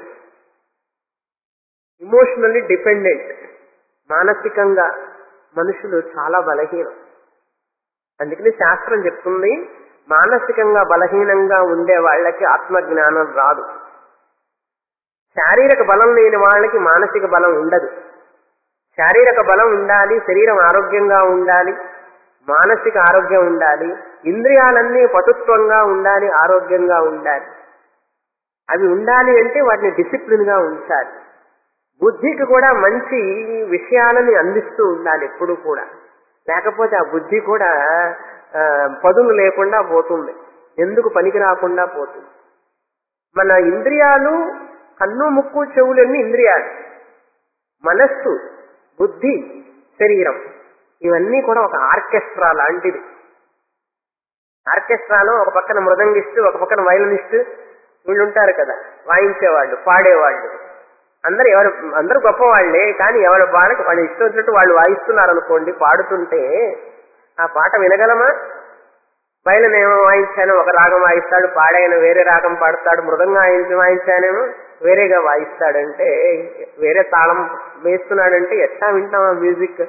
ఇమోషనల్లీ డిపెండెంట్ మానసికంగా మనుషులు చాలా బలహీనం అందుకని శాస్త్రం చెప్తుంది మానసికంగా బలహీనంగా ఉండే వాళ్ళకి ఆత్మజ్ఞానం రాదు శారీరక బలం లేని వాళ్ళకి మానసిక బలం ఉండదు శారీరక బలం ఉండాలి శరీరం ఆరోగ్యంగా ఉండాలి మానసిక ఆరోగ్యం ఉండాలి ఇంద్రియాలన్నీ పటుత్వంగా ఉండాలి ఆరోగ్యంగా ఉండాలి అవి ఉండాలి అంటే వాటిని డిసిప్లిన్ గా ఉంచాలి బుద్ధికి కూడా మంచి విషయాలని అందిస్తూ ఉండాలి ఎప్పుడు కూడా లేకపోతే ఆ బుద్ధి కూడా ఆ, పదును లేకుండా పోతుంది ఎందుకు పనికి రాకుండా పోతుంది మన ఇంద్రియాలు కన్ను ముక్కు చెవులన్నీ ఇంద్రియాలు మనస్సు బుద్ధి శరీరం ఇవన్నీ కూడా ఒక ఆర్కెస్ట్రా లాంటిది ఆర్కెస్ట్రాలో ఒక పక్కన మృదంగిస్ట్ ఒక పక్కన వైలనిస్ట్ వీళ్ళు ఉంటారు కదా వాయించేవాళ్ళు పాడేవాళ్ళు అందరు ఎవరు అందరూ గొప్పవాళ్లే కానీ ఎవరి వాళ్ళకి వాళ్ళు ఇష్టం వచ్చినట్టు వాళ్ళు వాయిస్తున్నారు అనుకోండి పాడుతుంటే ఆ పాట వినగలమా వైలన్ ఏమో వాయించాను ఒక రాగం వాయిస్తాడు పాడాయన వేరే రాగం పాడతాడు మృదంగా వాయించి వాయించానేమో వేరేగా వాయిస్తాడంటే వేరే తాళం వేస్తున్నాడంటే ఎట్లా వింటాం ఆ మ్యూజిక్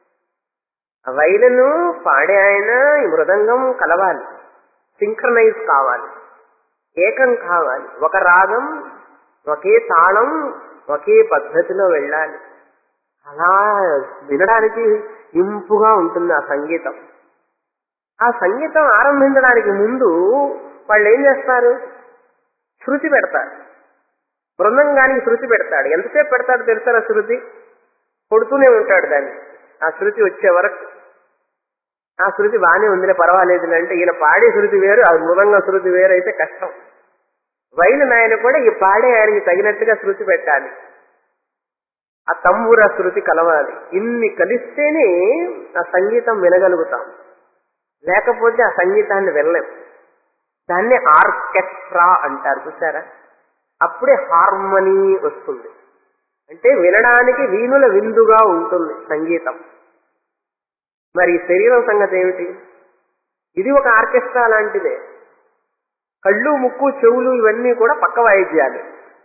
ఆ వైలను పాడే ఆయన ఈ మృదంగం కలవాలి సింక్రనైజ్ కావాలి ఏకం కావాలి ఒక రాగం ఒకే తాళం ఒకే పద్ధతిలో వెళ్ళాలి అలా వినడానికి ఇంపుగా ఉంటుంది ఆ సంగీతం ఆ సంగీతం ఆరంభించడానికి ముందు వాళ్ళు ఏం చేస్తారు శృతి పెడతారు బృందంగానికి శృతి పెడతాడు ఎంతసేపు పెడతాడు తెలుసారా శృతి కొడుతూనే ఉంటాడు దాన్ని ఆ శృతి వచ్చే వరకు ఆ శృతి బాగానే ఉందిలే పర్వాలేదు అంటే ఈయన పాడే శృతి వేరు ఆ మృదంగా శృతి వేరు అయితే కష్టం వైలు నాయన కూడా ఈ పాడే ఆయనకి తగినట్టుగా శృతి పెట్టాలి ఆ తంబూర శృతి కలవాలి ఇన్ని కలిస్తేనే ఆ సంగీతం వినగలుగుతాం లేకపోతే ఆ సంగీతాన్ని వెళ్ళలేం దాన్ని ఆర్కెస్ట్రా అంటారు చూసారా అప్పుడే హార్మనీ వస్తుంది అంటే వినడానికి వీణుల విందుగా ఉంటుంది సంగీతం మరి ఈ శరీరం సంగతి ఏమిటి ఇది ఒక ఆర్కెస్ట్రా లాంటిదే కళ్ళు ముక్కు చెవులు ఇవన్నీ కూడా పక్క వాయిద్యాలు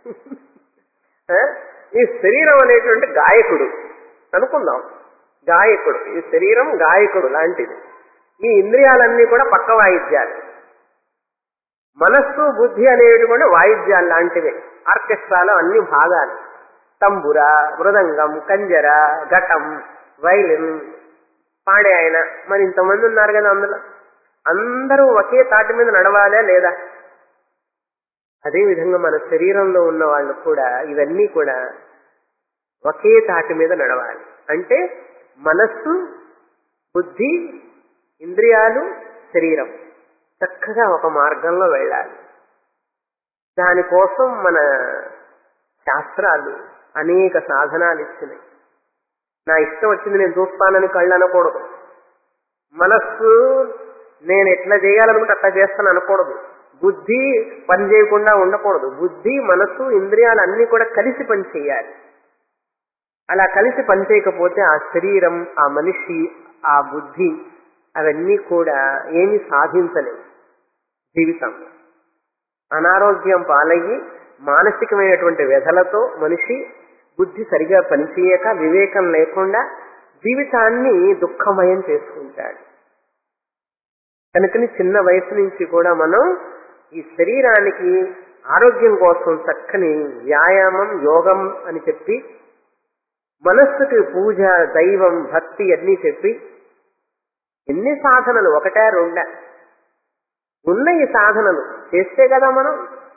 ఆ? ఈ శరీరం అనేటువంటి గాయకుడు అనుకుందాం గాయకుడు ఈ శరీరం గాయకుడు లాంటిది ఈ ఇంద్రియాలన్నీ కూడా పక్క వాయిద్యాలు మనస్సు బుద్ధి అనేవి కూడా వాయిద్యాలు లాంటివే ఆర్కెస్ట్రాలో అన్ని భాగాలు తంబుర మృదంగం కంజర ఘటం వైలిన్ పాడే ఆయన మరి ఇంతమంది ఉన్నారు కదా అందులో అందరూ ఒకే తాటి మీద నడవాలా లేదా అదే విధంగా మన శరీరంలో ఉన్న వాళ్ళు కూడా ఇవన్నీ కూడా ఒకే తాటి మీద నడవాలి అంటే మనస్సు బుద్ధి ఇంద్రియాలు శరీరం చక్కగా ఒక మార్గంలో వెళ్ళాలి దానికోసం మన శాస్త్రాలు అనేక సాధనాలు ఇచ్చినాయి నా ఇష్టం వచ్చింది నేను చూస్తానని కళ్ళు అనకూడదు మనస్సు నేను ఎట్లా చేయాలనుకుంటే అట్లా చేస్తాను అనకూడదు బుద్ధి పని చేయకుండా ఉండకూడదు బుద్ధి మనస్సు ఇంద్రియాలు అన్ని కూడా కలిసి పని చేయాలి అలా కలిసి పని చేయకపోతే ఆ శరీరం ఆ మనిషి ఆ బుద్ధి అవన్నీ కూడా ఏమి సాధించలేవు జీవితం అనారోగ్యం పాలయ్యి మానసికమైనటువంటి వ్యధలతో మనిషి బుద్ధి సరిగా పనిచేయక వివేకం లేకుండా జీవితాన్ని దుఃఖమయం చేసుకుంటాడు కనుకని చిన్న వయసు నుంచి కూడా మనం ఈ శరీరానికి ఆరోగ్యం కోసం చక్కని వ్యాయామం యోగం అని చెప్పి మనస్సుకి పూజ దైవం భక్తి అన్నీ చెప్పి ఎన్ని సాధనలు ఒకటే రెండా ఉన్న ఈ సాధనలు చేస్తే కదా మనం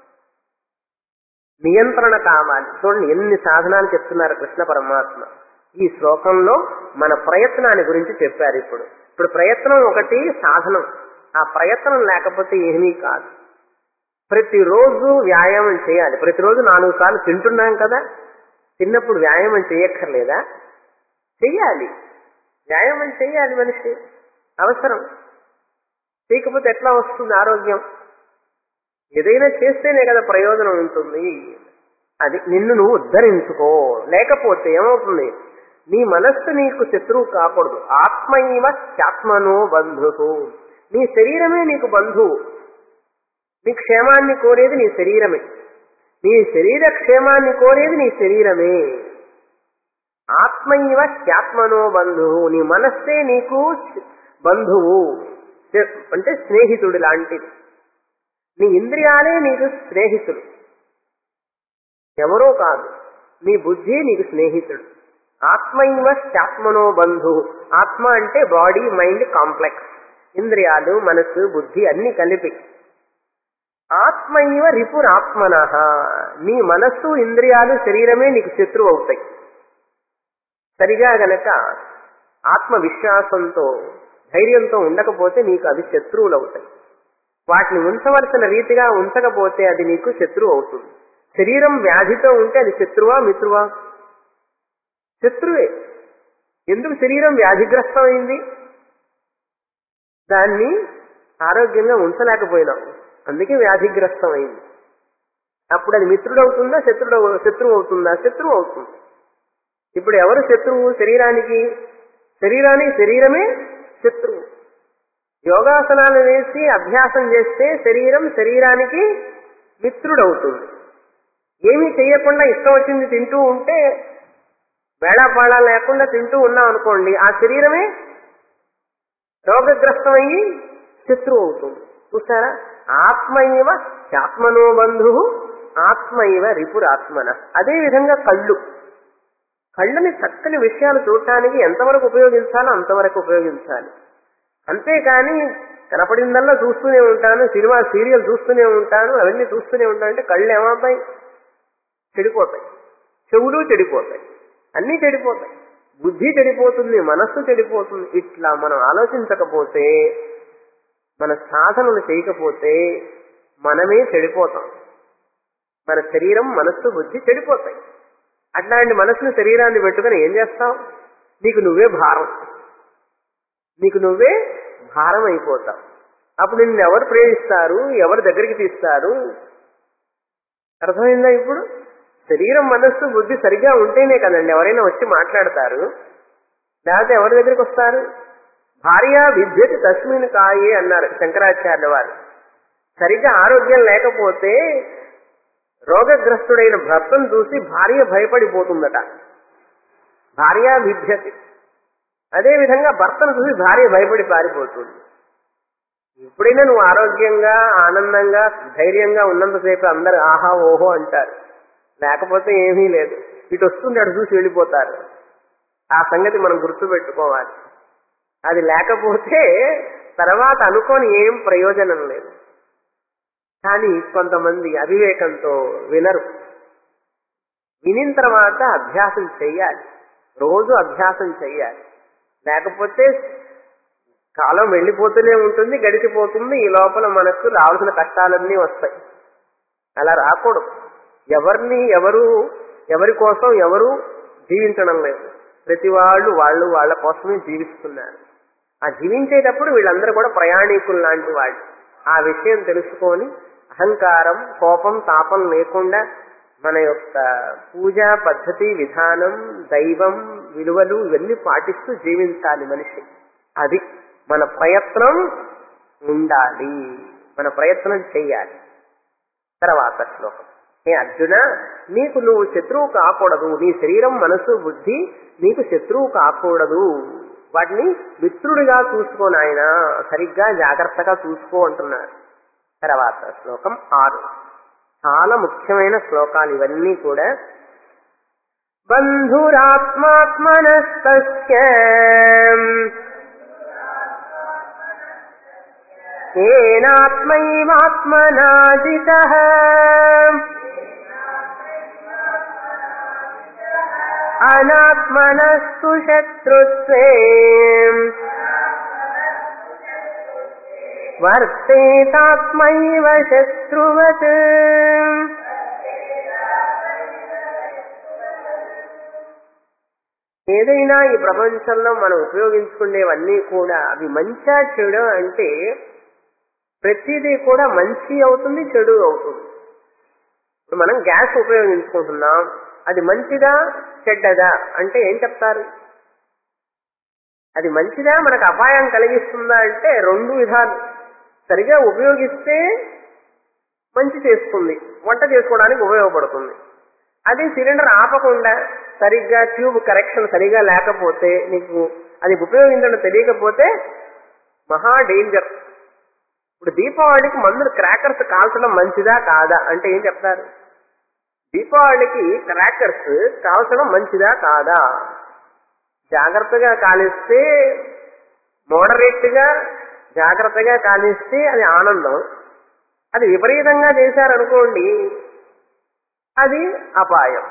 నియంత్రణ కావాలి చూడండి ఎన్ని సాధనాలు చెప్తున్నారు కృష్ణ పరమాత్మ ఈ శ్లోకంలో మన ప్రయత్నాన్ని గురించి చెప్పారు ఇప్పుడు ఇప్పుడు ప్రయత్నం ఒకటి సాధనం ఆ ప్రయత్నం లేకపోతే ఏమీ కాదు ప్రతిరోజు వ్యాయామం చేయాలి ప్రతిరోజు నాలుగు సార్లు తింటున్నాం కదా తిన్నప్పుడు వ్యాయామం చేయక్కర్లేదా చెయ్యాలి వ్యాయామం చేయాలి మనిషి అవసరం చేయకపోతే ఎట్లా వస్తుంది ఆరోగ్యం ఏదైనా చేస్తేనే కదా ప్రయోజనం ఉంటుంది అది నిన్ను నువ్వు ఉద్ధరించుకో లేకపోతే ఏమవుతుంది నీ మనస్సు నీకు శత్రువు కాకూడదు ఆత్మైవ చాత్మనో బంధువు నీ శరీరమే నీకు బంధువు నీ క్షేమాన్ని కోరేది నీ శరీరమే నీ శరీర క్షేమాన్ని కోరేది నీ శరీరమే ఆత్మైవ చాత్మనో బంధువు నీ మనస్సే నీకు బంధువు అంటే స్నేహితుడు లాంటిది నీ ఇంద్రియాలే నీకు స్నేహితుడు ఎవరో కాదు నీ బుద్ధి నీకు స్నేహితుడు ఆత్మైవ శాత్మనో బంధు ఆత్మ అంటే బాడీ మైండ్ కాంప్లెక్స్ ఇంద్రియాలు మనస్సు బుద్ధి అన్ని కలిపి ఆత్మైవ రిపురాత్మన నీ మనస్సు ఇంద్రియాలు శరీరమే నీకు శత్రువు అవుతాయి సరిగా గనక ఆత్మవిశ్వాసంతో ధైర్యంతో ఉండకపోతే నీకు అవి శత్రువులు అవుతాయి వాటిని ఉంచవలసిన రీతిగా ఉంచకపోతే అది నీకు శత్రువు అవుతుంది శరీరం వ్యాధితో ఉంటే అది శత్రువా మిత్రువా శత్రువే ఎందుకు శరీరం వ్యాధిగ్రస్తమైంది దాన్ని ఆరోగ్యంగా ఉంచలేకపోయినాం అందుకే వ్యాధిగ్రస్తమైంది అప్పుడు అది మిత్రుడు అవుతుందా శత్రుడు శత్రువు అవుతుందా శత్రువు అవుతుంది ఇప్పుడు ఎవరు శత్రువు శరీరానికి శరీరానికి శరీరమే శత్రువు యోగాసనాలు వేసి అభ్యాసం చేస్తే శరీరం శరీరానికి మిత్రుడవుతుంది ఏమీ చేయకుండా ఇష్టం వచ్చింది తింటూ ఉంటే వేళాపాళా లేకుండా తింటూ ఉన్నాం అనుకోండి ఆ శరీరమే రోగగ్రస్తమయ్యి శత్రువు అవుతుంది చూసారా ఆత్మైవ ఆత్మనో బంధు ఆత్మైవ రిపురాత్మన అదే విధంగా కళ్ళు కళ్ళని చక్కని విషయాలు చూడటానికి ఎంతవరకు ఉపయోగించాలో అంతవరకు ఉపయోగించాలి అంతేకాని కనపడిందల్లా చూస్తూనే ఉంటాను సినిమా సీరియల్ చూస్తూనే ఉంటాను అవన్నీ చూస్తూనే ఉంటాను అంటే కళ్ళు ఏమవుతాయి చెడిపోతాయి చెవులు చెడిపోతాయి అన్నీ చెడిపోతాయి బుద్ధి చెడిపోతుంది మనస్సు చెడిపోతుంది ఇట్లా మనం ఆలోచించకపోతే మన సాధనలు చేయకపోతే మనమే చెడిపోతాం మన శరీరం మనస్సు బుద్ధి చెడిపోతాయి అట్లాంటి మనసును శరీరాన్ని పెట్టుకుని ఏం చేస్తావు నీకు నువ్వే భారం నీకు నువ్వే భారం అయిపోతావు అప్పుడు నిన్ను ఎవరు ప్రేమిస్తారు ఎవరి దగ్గరికి తీస్తారు అర్థమైందా ఇప్పుడు శరీరం మనస్సు బుద్ధి సరిగ్గా ఉంటేనే కదండి ఎవరైనా వచ్చి మాట్లాడతారు లేకపోతే ఎవరి దగ్గరికి వస్తారు భార్య విద్యతి తస్మిన్ కాయే అన్నారు శంకరాచార్య వారు సరిగ్గా ఆరోగ్యం లేకపోతే రోగగ్రస్తుడైన భర్తను చూసి భార్య భయపడిపోతుందట భార్య విద్యతి అదేవిధంగా భర్తను చూసి భార్య భయపడి పారిపోతుంది ఎప్పుడైనా నువ్వు ఆరోగ్యంగా ఆనందంగా ధైర్యంగా ఉన్నంతసేపు అందరు ఆహా ఓహో అంటారు లేకపోతే ఏమీ లేదు ఇటు వస్తుంది అటు చూసి వెళ్ళిపోతారు ఆ సంగతి మనం గుర్తుపెట్టుకోవాలి అది లేకపోతే తర్వాత అనుకోని ఏం ప్రయోజనం లేదు కానీ కొంతమంది అవివేకంతో వినరు వినిన తర్వాత అభ్యాసం చెయ్యాలి రోజు అభ్యాసం చెయ్యాలి లేకపోతే కాలం వెళ్ళిపోతూనే ఉంటుంది గడిచిపోతుంది ఈ లోపల మనకు రావాల్సిన కష్టాలన్నీ వస్తాయి అలా రాకూడదు ఎవరిని ఎవరు ఎవరి కోసం ఎవరు జీవించడం లేదు ప్రతి వాళ్ళు వాళ్ళు వాళ్ళ కోసమే జీవిస్తున్నారు ఆ జీవించేటప్పుడు వీళ్ళందరూ కూడా ప్రయాణికులు లాంటి వాళ్ళు ఆ విషయం తెలుసుకొని అహంకారం కోపం తాపం లేకుండా మన యొక్క పూజా పద్ధతి విధానం దైవం విలువలు ఇవన్నీ పాటిస్తూ జీవించాలి మనిషి అది మన ప్రయత్నం ఉండాలి మన ప్రయత్నం చెయ్యాలి తర్వాత శ్లోకం ఏ అర్జున నీకు నువ్వు శత్రువు కాకూడదు నీ శరీరం మనసు బుద్ధి నీకు శత్రువు కాకూడదు వాటిని మిత్రుడిగా చూసుకో నాయన సరిగ్గా జాగ్రత్తగా చూసుకో అంటున్నారు తర్వాత శ్లోకం ఆరు చాలా ముఖ్యమైన శ్లోకాలు ఇవన్నీ కూడా బంధురాత్మాత్మనస్తస్య ఏనాత్మైవాత్మనాజితః అనాత్మనస్తు శత్రుత్వే వర్తేతాత్మైవ శత్రువత్ ఏదైనా ఈ ప్రపంచంలో మనం ఉపయోగించుకునేవన్నీ కూడా అవి మంచా చెడు అంటే ప్రతిదీ కూడా మంచి అవుతుంది చెడు అవుతుంది ఇప్పుడు మనం గ్యాస్ ఉపయోగించుకుంటున్నాం అది మంచిదా చెడ్డదా అంటే ఏం చెప్తారు అది మంచిదా మనకు అపాయం కలిగిస్తుందా అంటే రెండు విధాలు సరిగా ఉపయోగిస్తే మంచి చేస్తుంది వంట చేసుకోవడానికి ఉపయోగపడుతుంది అది సిలిండర్ ఆపకుండా సరిగ్గా ట్యూబ్ కరెక్షన్ సరిగా లేకపోతే నీకు అది ఉపయోగించడం తెలియకపోతే మహా డేంజర్ ఇప్పుడు దీపావళికి మందులు క్రాకర్స్ కాల్చడం మంచిదా కాదా అంటే ఏం చెప్తారు దీపావళికి క్రాకర్స్ కాల్చడం మంచిదా కాదా జాగ్రత్తగా కాలిస్తే మోడరేట్ గా జాగ్రత్తగా కాలిస్తే అది ఆనందం అది విపరీతంగా చేశారనుకోండి అది అపాయం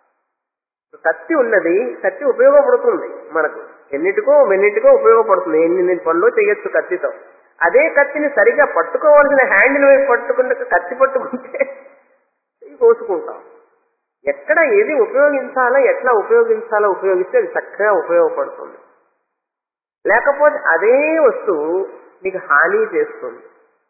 కత్తి ఉన్నది కత్తి ఉపయోగపడుతుంది మనకు ఎన్నిటికో ఎన్నిటికో ఉపయోగపడుతుంది ఎన్ని పనులు చేయొచ్చు కత్తితో అదే కత్తిని సరిగా పట్టుకోవాల్సిన హ్యాండిల్ వైపు పట్టుకుంటే కత్తి పట్టుకుంటే చెయ్యి కోసుకుంటాం ఎక్కడ ఏది ఉపయోగించాలో ఎట్లా ఉపయోగించాలో ఉపయోగిస్తే అది చక్కగా ఉపయోగపడుతుంది లేకపోతే అదే వస్తువు నీకు హాని చేస్తుంది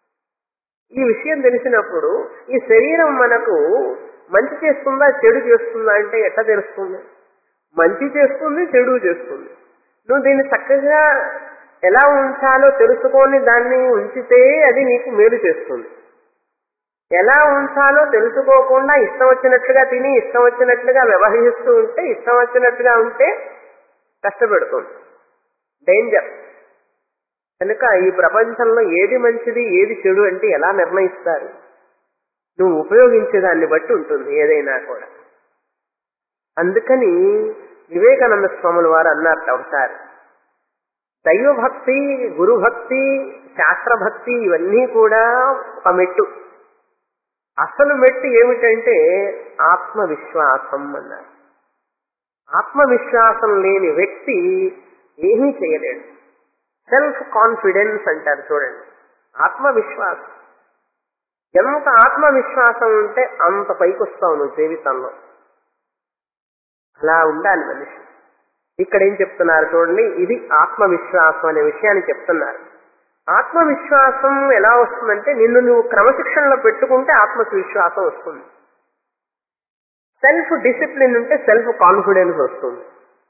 ఈ విషయం తెలిసినప్పుడు ఈ శరీరం మనకు మంచి చేస్తుందా చెడు చేస్తుందా అంటే ఎట్లా తెలుస్తుంది మంచి చేస్తుంది చెడు చేస్తుంది నువ్వు దీన్ని చక్కగా ఎలా ఉంచాలో తెలుసుకొని దాన్ని ఉంచితే అది నీకు మేలు చేస్తుంది ఎలా ఉంచాలో తెలుసుకోకుండా ఇష్టం వచ్చినట్లుగా తిని ఇష్టం వచ్చినట్లుగా వ్యవహరిస్తూ ఉంటే ఇష్టం వచ్చినట్టుగా ఉంటే కష్టపెడుతుంది డేంజర్ కనుక ఈ ప్రపంచంలో ఏది మంచిది ఏది చెడు అంటే ఎలా నిర్ణయిస్తారు నువ్వు ఉపయోగించే దాన్ని బట్టి ఉంటుంది ఏదైనా కూడా అందుకని వివేకానంద స్వాముల వారు అన్నారు ఒకసారి దైవభక్తి గురుభక్తి శాస్త్రభక్తి ఇవన్నీ కూడా ఒక మెట్టు అసలు మెట్టు ఏమిటంటే ఆత్మవిశ్వాసం అన్నారు ఆత్మవిశ్వాసం లేని వ్యక్తి ఏమీ చేయలేడు సెల్ఫ్ కాన్ఫిడెన్స్ అంటారు చూడండి ఆత్మవిశ్వాసం ఎంత ఆత్మవిశ్వాసం ఉంటే అంత పైకి వస్తావు నువ్వు జీవితంలో అలా ఉండాలి మనిషి ఇక్కడ ఏం చెప్తున్నారు చూడండి ఇది ఆత్మవిశ్వాసం అనే విషయాన్ని చెప్తున్నారు ఆత్మవిశ్వాసం ఎలా వస్తుందంటే నిన్ను నువ్వు క్రమశిక్షణలో పెట్టుకుంటే ఆత్మవిశ్వాసం వస్తుంది సెల్ఫ్ డిసిప్లిన్ ఉంటే సెల్ఫ్ కాన్ఫిడెన్స్ వస్తుంది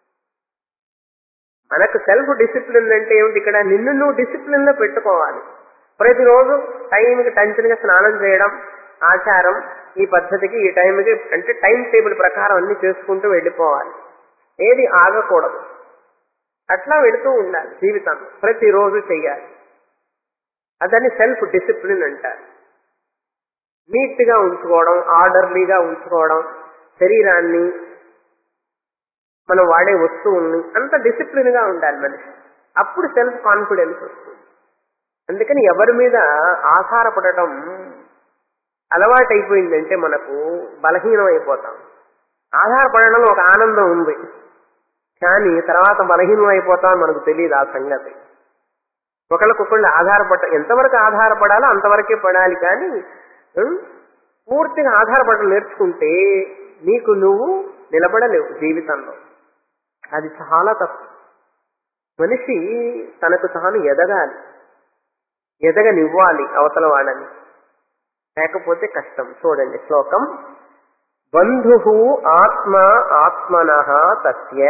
మనకు సెల్ఫ్ డిసిప్లిన్ అంటే ఏమిటి ఇక్కడ నిన్ను నువ్వు డిసిప్లిన్ లో పెట్టుకోవాలి ప్రతిరోజు టైంకి టెన్షన్గా స్నానం చేయడం ఆచారం ఈ పద్ధతికి ఈ టైంకి అంటే టైం టేబుల్ ప్రకారం అన్ని చేసుకుంటూ వెళ్ళిపోవాలి ఏది ఆగకూడదు అట్లా వెళుతూ ఉండాలి జీవితం ప్రతిరోజు చెయ్యాలి అదని సెల్ఫ్ డిసిప్లిన్ అంటారు నీట్ గా ఉంచుకోవడం ఆర్డర్లీగా ఉంచుకోవడం శరీరాన్ని మనం వాడే వస్తువుల్ని అంత డిసిప్లిన్ గా ఉండాలి మనిషి అప్పుడు సెల్ఫ్ కాన్ఫిడెన్స్ వస్తుంది అందుకని ఎవరి మీద ఆధారపడటం అలవాటైపోయిందంటే మనకు బలహీనం అయిపోతాం ఆధారపడడంలో ఒక ఆనందం ఉంది కానీ తర్వాత బలహీనం అయిపోతాం మనకు తెలియదు ఆ సంగతి ఒకళ్ళకొకళ్ళు ఆధారపడ ఎంతవరకు ఆధారపడాలో అంతవరకే పడాలి కానీ ఉం, పూర్తిగా ఆధారపడడం నేర్చుకుంటే నీకు నువ్వు నిలబడలేవు జీవితంలో అది చాలా తప్పు మనిషి తనకు తాను ఎదగాలి ఎదగనివ్వాలి అవతల వాడని లేకపోతే కష్టం చూడండి శ్లోకం బంధు ఆత్మ ఆత్మన తస్య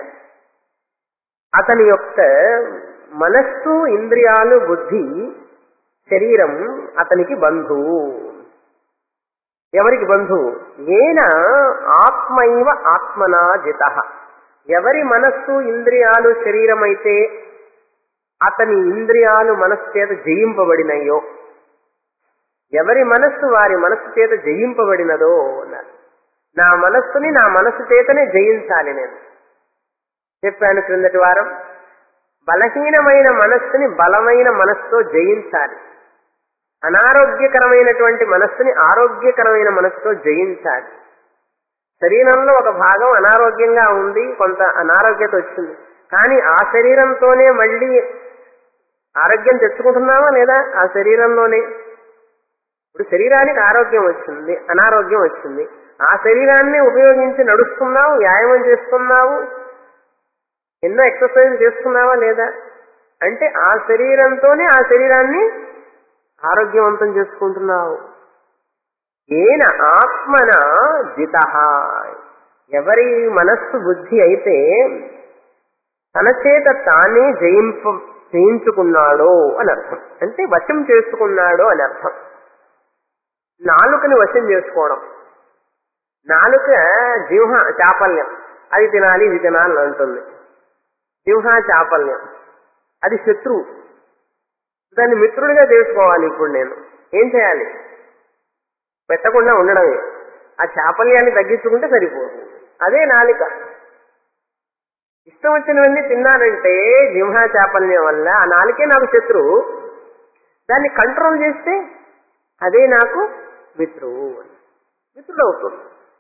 అతని యొక్క మనస్సు ఇంద్రియాలు బుద్ధి శరీరం అతనికి బంధువు ఎవరికి బంధువు ఏన ఆత్మైవ ఆత్మనా జిత ఎవరి మనస్సు ఇంద్రియాలు శరీరం అయితే అతని ఇంద్రియాలు మనస్సు చేత జయింపబడినయో ఎవరి మనస్సు వారి మనస్సు చేత జయింపబడినదో అన్నారు నా మనస్సుని నా మనస్సు చేతనే జయించాలి నేను చెప్పాను క్రిందటి వారం బలహీనమైన మనస్సుని బలమైన మనస్సుతో జయించాలి అనారోగ్యకరమైనటువంటి మనస్సుని ఆరోగ్యకరమైన మనస్సుతో జయించాలి శరీరంలో ఒక భాగం అనారోగ్యంగా ఉంది కొంత అనారోగ్యత వచ్చింది కానీ ఆ శరీరంతోనే మళ్ళీ ఆరోగ్యం తెచ్చుకుంటున్నావా లేదా ఆ శరీరంలోనే ఇప్పుడు శరీరానికి ఆరోగ్యం వచ్చింది అనారోగ్యం వచ్చింది ఆ శరీరాన్ని ఉపయోగించి నడుస్తున్నావు వ్యాయామం చేస్తున్నావు ఎన్నో ఎక్సర్సైజ్ చేస్తున్నావా లేదా అంటే ఆ శరీరంతోనే ఆ శరీరాన్ని ఆరోగ్యవంతం చేసుకుంటున్నావు ఏన ఆత్మన జిత ఎవరి మనస్సు బుద్ధి అయితే తన చేత తానే జయింప జయించుకున్నాడో అని అర్థం అంటే వశం చేసుకున్నాడో అని అర్థం నాలుకని వశం చేసుకోవడం నాలుక జింహ చాపల్యం అది తినాలి ఇది తినాలి అంటుంది జింహ చాపల్యం అది శత్రువు దాన్ని మిత్రుడిగా చేసుకోవాలి ఇప్పుడు నేను ఏం చేయాలి పెట్టకుండా ఉండడమే ఆ చాపల్యాన్ని తగ్గించుకుంటే సరిపోతుంది అదే నాలిక ఇష్టం వచ్చినవన్నీ తిన్నానంటే జింహా చాపల్యం వల్ల ఆ నాలికే నాకు శత్రువు దాన్ని కంట్రోల్ చేస్తే అదే నాకు మిత్రువు మిత్రుడు అవుతుంది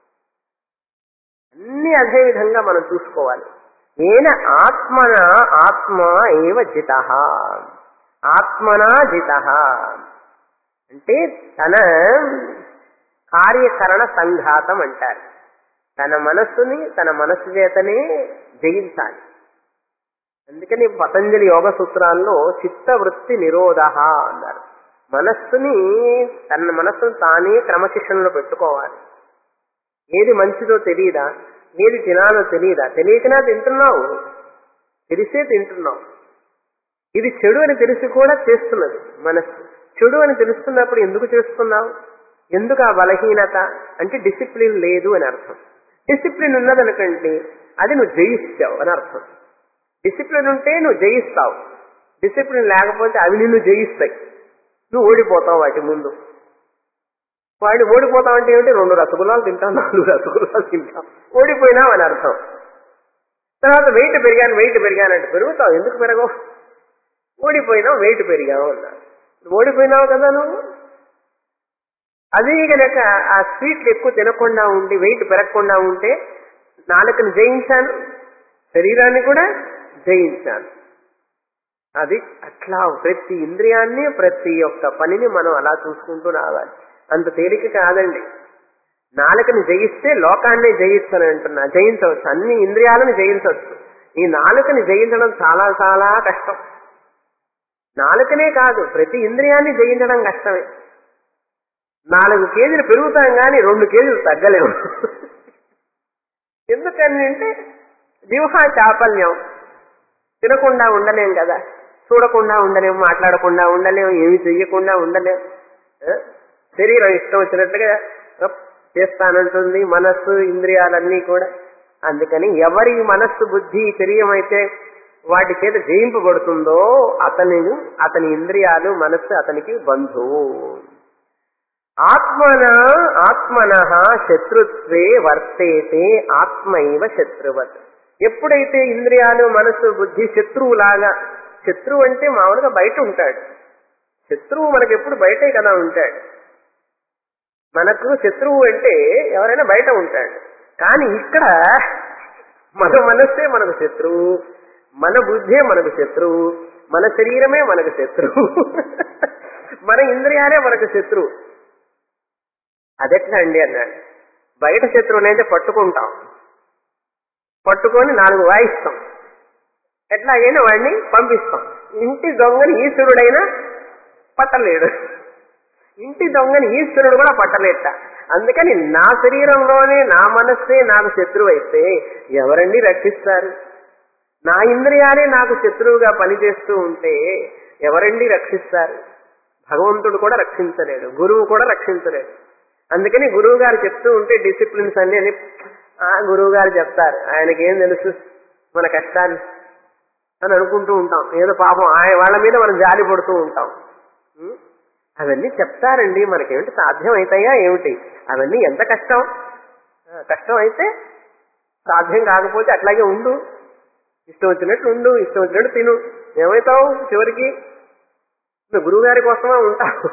అన్ని అదే విధంగా మనం చూసుకోవాలి ఏన ఆత్మన ఆత్మ ఏవ జిత ఆత్మనా జిత అంటే తన కార్యకరణ సంఘాతం అంటారు తన మనస్సుని తన మనస్సు చేతనే జయించాలి అందుకని పతంజలి యోగ సూత్రాల్లో చిత్తవృత్తి నిరోధ అన్నారు మనస్సుని తన మనస్సును తానే క్రమశిక్షణలో పెట్టుకోవాలి ఏది మంచిదో తెలియదా ఏది తినాలో తెలియదా తెలియకనా తింటున్నావు తెలిసే తింటున్నావు ఇది చెడు అని తెలిసి కూడా చేస్తున్నది మనస్సు చెడు అని తెలుస్తున్నప్పుడు ఎందుకు చేస్తున్నావు ఎందుకు ఆ బలహీనత అంటే డిసిప్లిన్ లేదు అని అర్థం డిసిప్లిన్ ఉన్నదనకండి అది నువ్వు జయిస్తావు అని అర్థం డిసిప్లిన్ ఉంటే నువ్వు జయిస్తావు డిసిప్లిన్ లేకపోతే అవి నిన్ను జయిస్తాయి నువ్వు ఓడిపోతావు వాటి ముందు వాడిని ఓడిపోతావు అంటే ఏమిటి రెండు రసగుల్లాలు తింటాం నాలుగు రసగుల్లాలు తింటాం ఓడిపోయినావు అని అర్థం తర్వాత వెయిట్ పెరిగాను వెయిట్ పెరిగానంటే పెరుగుతావు ఎందుకు పెరగవు ఓడిపోయినావు వెయిట్ పెరిగావు అన్నా ఓడిపోయినావు కదా నువ్వు అదే కనుక ఆ స్వీట్లు ఎక్కువ తినకుండా ఉండి వెయిట్ పెరగకుండా ఉంటే నాలుకను జయించాను శరీరాన్ని కూడా జయించాను అది అట్లా ప్రతి ఇంద్రియాన్ని ప్రతి ఒక్క పనిని మనం అలా చూసుకుంటూ రావాలి అంత తేలిక కాదండి నాలుకని జయిస్తే లోకాన్ని జయిస్తాను అంటున్నా జయించవచ్చు అన్ని ఇంద్రియాలను జయించవచ్చు ఈ నాలుకని జయించడం చాలా చాలా కష్టం నాలుకనే కాదు ప్రతి ఇంద్రియాన్ని జయించడం కష్టమే నాలుగు కేజీలు పెరుగుతాం కానీ రెండు కేజీలు తగ్గలేము ఎందుకని అంటే జిహ్వా చాపల్యం తినకుండా ఉండలేం కదా చూడకుండా ఉండలేము మాట్లాడకుండా ఉండలేము ఏమి చెయ్యకుండా ఉండలేము ఆ? శరీరం ఇష్టం వచ్చినట్టుగా అప్ చేస్తానంటుంది మనస్సు ఇంద్రియాలన్నీ కూడా అందుకని ఎవరి మనస్సు బుద్ధి శరీరం అయితే వాటి చేత జయింపబడుతుందో అతని అతని ఇంద్రియాలు మనస్సు అతనికి బంధువు ఆత్మన ఆత్మన శత్రుత్వే వర్తేతే ఆత్మైవ శత్రువత్ ఎప్పుడైతే ఇంద్రియాలు మనసు బుద్ధి శత్రువులాగా శత్రువు అంటే మామూలుగా బయట ఉంటాడు శత్రువు మనకు ఎప్పుడు బయటే కదా ఉంటాడు మనకు శత్రువు అంటే ఎవరైనా బయట ఉంటాడు కానీ ఇక్కడ మన మనస్సే మనకు శత్రువు మన బుద్ధే మనకు శత్రువు మన శరీరమే మనకు శత్రువు మన ఇంద్రియాలే మనకు శత్రువు అదెట్లా అండి అన్నాడు బయట శత్రువునైతే పట్టుకుంటాం పట్టుకొని నాలుగు వాయిస్తాం ఎట్లాగైనా వాడిని పంపిస్తాం ఇంటి దొంగని ఈశ్వరుడైనా పట్టలేడు ఇంటి దొంగని ఈశ్వరుడు కూడా పట్టలేట అందుకని నా శరీరంలోనే నా మనస్సే నాకు శత్రువు అయితే ఎవరండి రక్షిస్తారు నా ఇంద్రియాలే నాకు శత్రువుగా పనిచేస్తూ ఉంటే ఎవరండి రక్షిస్తారు భగవంతుడు కూడా రక్షించలేడు గురువు కూడా రక్షించలేడు అందుకని గురువు గారు చెప్తూ ఉంటే డిసిప్లిన్స్ అన్ని అని ఆ గురువు గారు చెప్తారు ఆయనకి ఏం తెలుసు మన కష్టాలు అని అనుకుంటూ ఉంటాం ఏదో పాపం ఆయన వాళ్ళ మీద మనం జాలి పడుతూ ఉంటాం ఉం? అవన్నీ చెప్తారండి మనకేమిటి సాధ్యం అవుతాయా ఏమిటి అవన్నీ ఎంత కష్టం ఆ, కష్టం అయితే సాధ్యం కాకపోతే అట్లాగే ఉండు ఇష్టం వచ్చినట్టు ఉండు ఇష్టం వచ్చినట్టు తిను ఏమవుతావు చివరికి నువ్వు గురువు గారి కోసమే ఉంటావు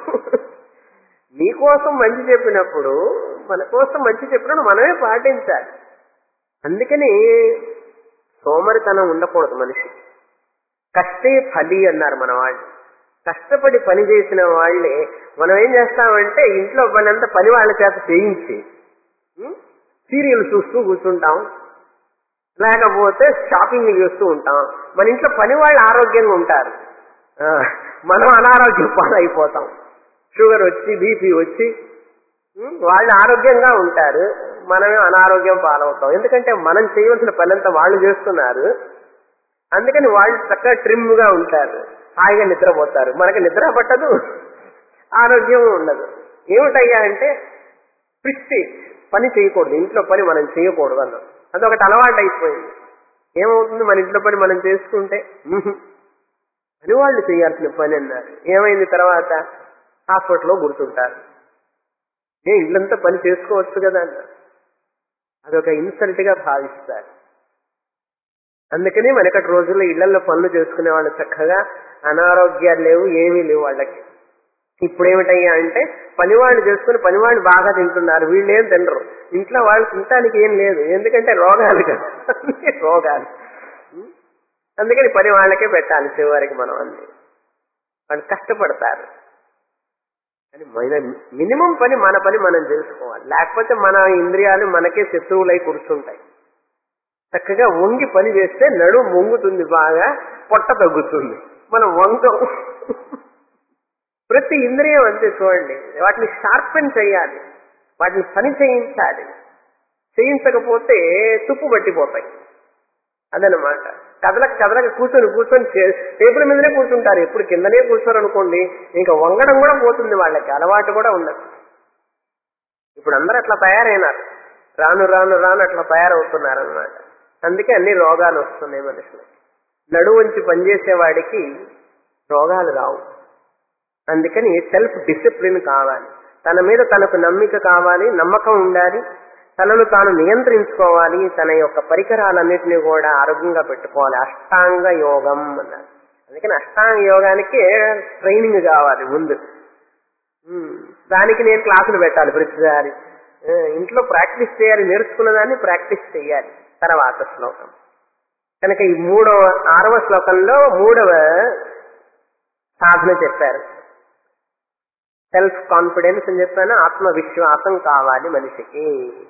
నీ కోసం మంచి చెప్పినప్పుడు మన కోసం మంచి చెప్పినప్పుడు మనమే పాటించాలి అందుకని సోమరితనం ఉండకూడదు మనిషి కష్టే ఫలి అన్నారు మన వాళ్ళు కష్టపడి పని చేసిన వాళ్ళే మనం ఏం చేస్తామంటే ఇంట్లో పని అంతా పని వాళ్ళ చేత చేయించి సీరియల్ చూస్తూ కూర్చుంటాం లేకపోతే షాపింగ్ చేస్తూ ఉంటాం మన ఇంట్లో పని వాళ్ళు ఆరోగ్యంగా ఉంటారు ఆ, మనం అనారోగ్యం పాలైపోతాం షుగర్ వచ్చి బీపీ వచ్చి ఉం, వాళ్ళు ఆరోగ్యంగా ఉంటారు మనమే అనారోగ్యం పాలవుతాం ఎందుకంటే మనం చేయవలసిన పనంతా వాళ్ళు చేస్తున్నారు అందుకని వాళ్ళు చక్కగా ట్రిమ్ గా ఉంటారు హాయిగా నిద్రపోతారు మనకి నిద్ర పట్టదు ఆరోగ్యం ఉండదు ఏమిటయ్యా అంటే ప్రిస్టేజ్ పని చేయకూడదు ఇంట్లో పని మనం చేయకూడదు అన్నాం అదొకటి అలవాటు అయిపోయింది ఏమవుతుంది మన ఇంట్లో పని మనం చేసుకుంటే ఉహు. పని వాళ్ళు చేయాల్సిన పని అన్నారు ఏమైంది తర్వాత హాస్పిటల్లో గుర్తుంటారు ఏ ఇల్లంతా పని చేసుకోవచ్చు కదా అన్నారు అదొక ఇన్సల్ట్ గా భావిస్తారు అందుకని వెనకటి రోజుల్లో ఇళ్లలో పనులు చేసుకునే వాళ్ళు చక్కగా అనారోగ్యాలు లేవు ఏమీ లేవు వాళ్ళకి ఇప్పుడు ఏమిటయ్యా అంటే పనివాళ్ళు చేసుకుని పనివాళ్ళు బాగా తింటున్నారు వీళ్ళు ఏం తినరు ఇంట్లో వాళ్ళు తినటానికి ఏం లేదు ఎందుకంటే రోగాలు కదా అన్ని రోగాలు ఉం? అందుకని పని వాళ్ళకే పెట్టాలి చివరికి మనం అన్ని వాళ్ళు కష్టపడతారు కానీ మన మినిమం పని మన పని మనం చేసుకోవాలి లేకపోతే మన ఇంద్రియాలు మనకే శత్రువులై కూర్చుంటాయి చక్కగా వంగి పని చేస్తే నడుము వంగుతుంది బాగా పొట్ట తగ్గుతుంది మనం వంగం ప్రతి ఇంద్రియం అంతే చూడండి వాటిని షార్పెన్ చేయాలి వాటిని పని చేయించాలి చేయించకపోతే తుప్పు పట్టిపోతాయి అదనమాట కదలక కదలక కూర్చొని కూర్చొని చే- టేబుల్ మీదనే కూర్చుంటారు ఎప్పుడు కిందనే కూర్చోరు అనుకోండి ఇంకా వంగడం కూడా పోతుంది వాళ్ళకి అలవాటు కూడా ఉండదు ఇప్పుడు అందరూ అట్లా తయారైనారు రాను రాను రాను అట్లా తయారవుతున్నారు అనమాట అందుకే అన్ని రోగాలు వస్తున్నాయి మనుషులకి నడువు వంచి పనిచేసేవాడికి రోగాలు రావు అందుకని సెల్ఫ్ డిసిప్లిన్ కావాలి తన మీద తనకు నమ్మిక కావాలి నమ్మకం ఉండాలి తనను తాను నియంత్రించుకోవాలి తన యొక్క పరికరాలన్నింటినీ కూడా ఆరోగ్యంగా పెట్టుకోవాలి అష్టాంగ యోగం అన్నారు అందుకని అష్టాంగ యోగానికి ట్రైనింగ్ కావాలి ముందు ఉమ్, దానికి నేను క్లాసులు పెట్టాలి ప్రతిసారి ఆ, ఇంట్లో ప్రాక్టీస్ చేయాలి నేర్చుకున్న దాన్ని ప్రాక్టీస్ చేయాలి తర్వాత శ్లోకం కనుక ఈ మూడవ ఆరవ శ్లోకంలో మూడవ సాధన చెప్పారు సెల్ఫ్ కాన్ఫిడెన్స్ అని చెప్పాను ఆత్మవిశ్వాసం కావాలి మనిషికి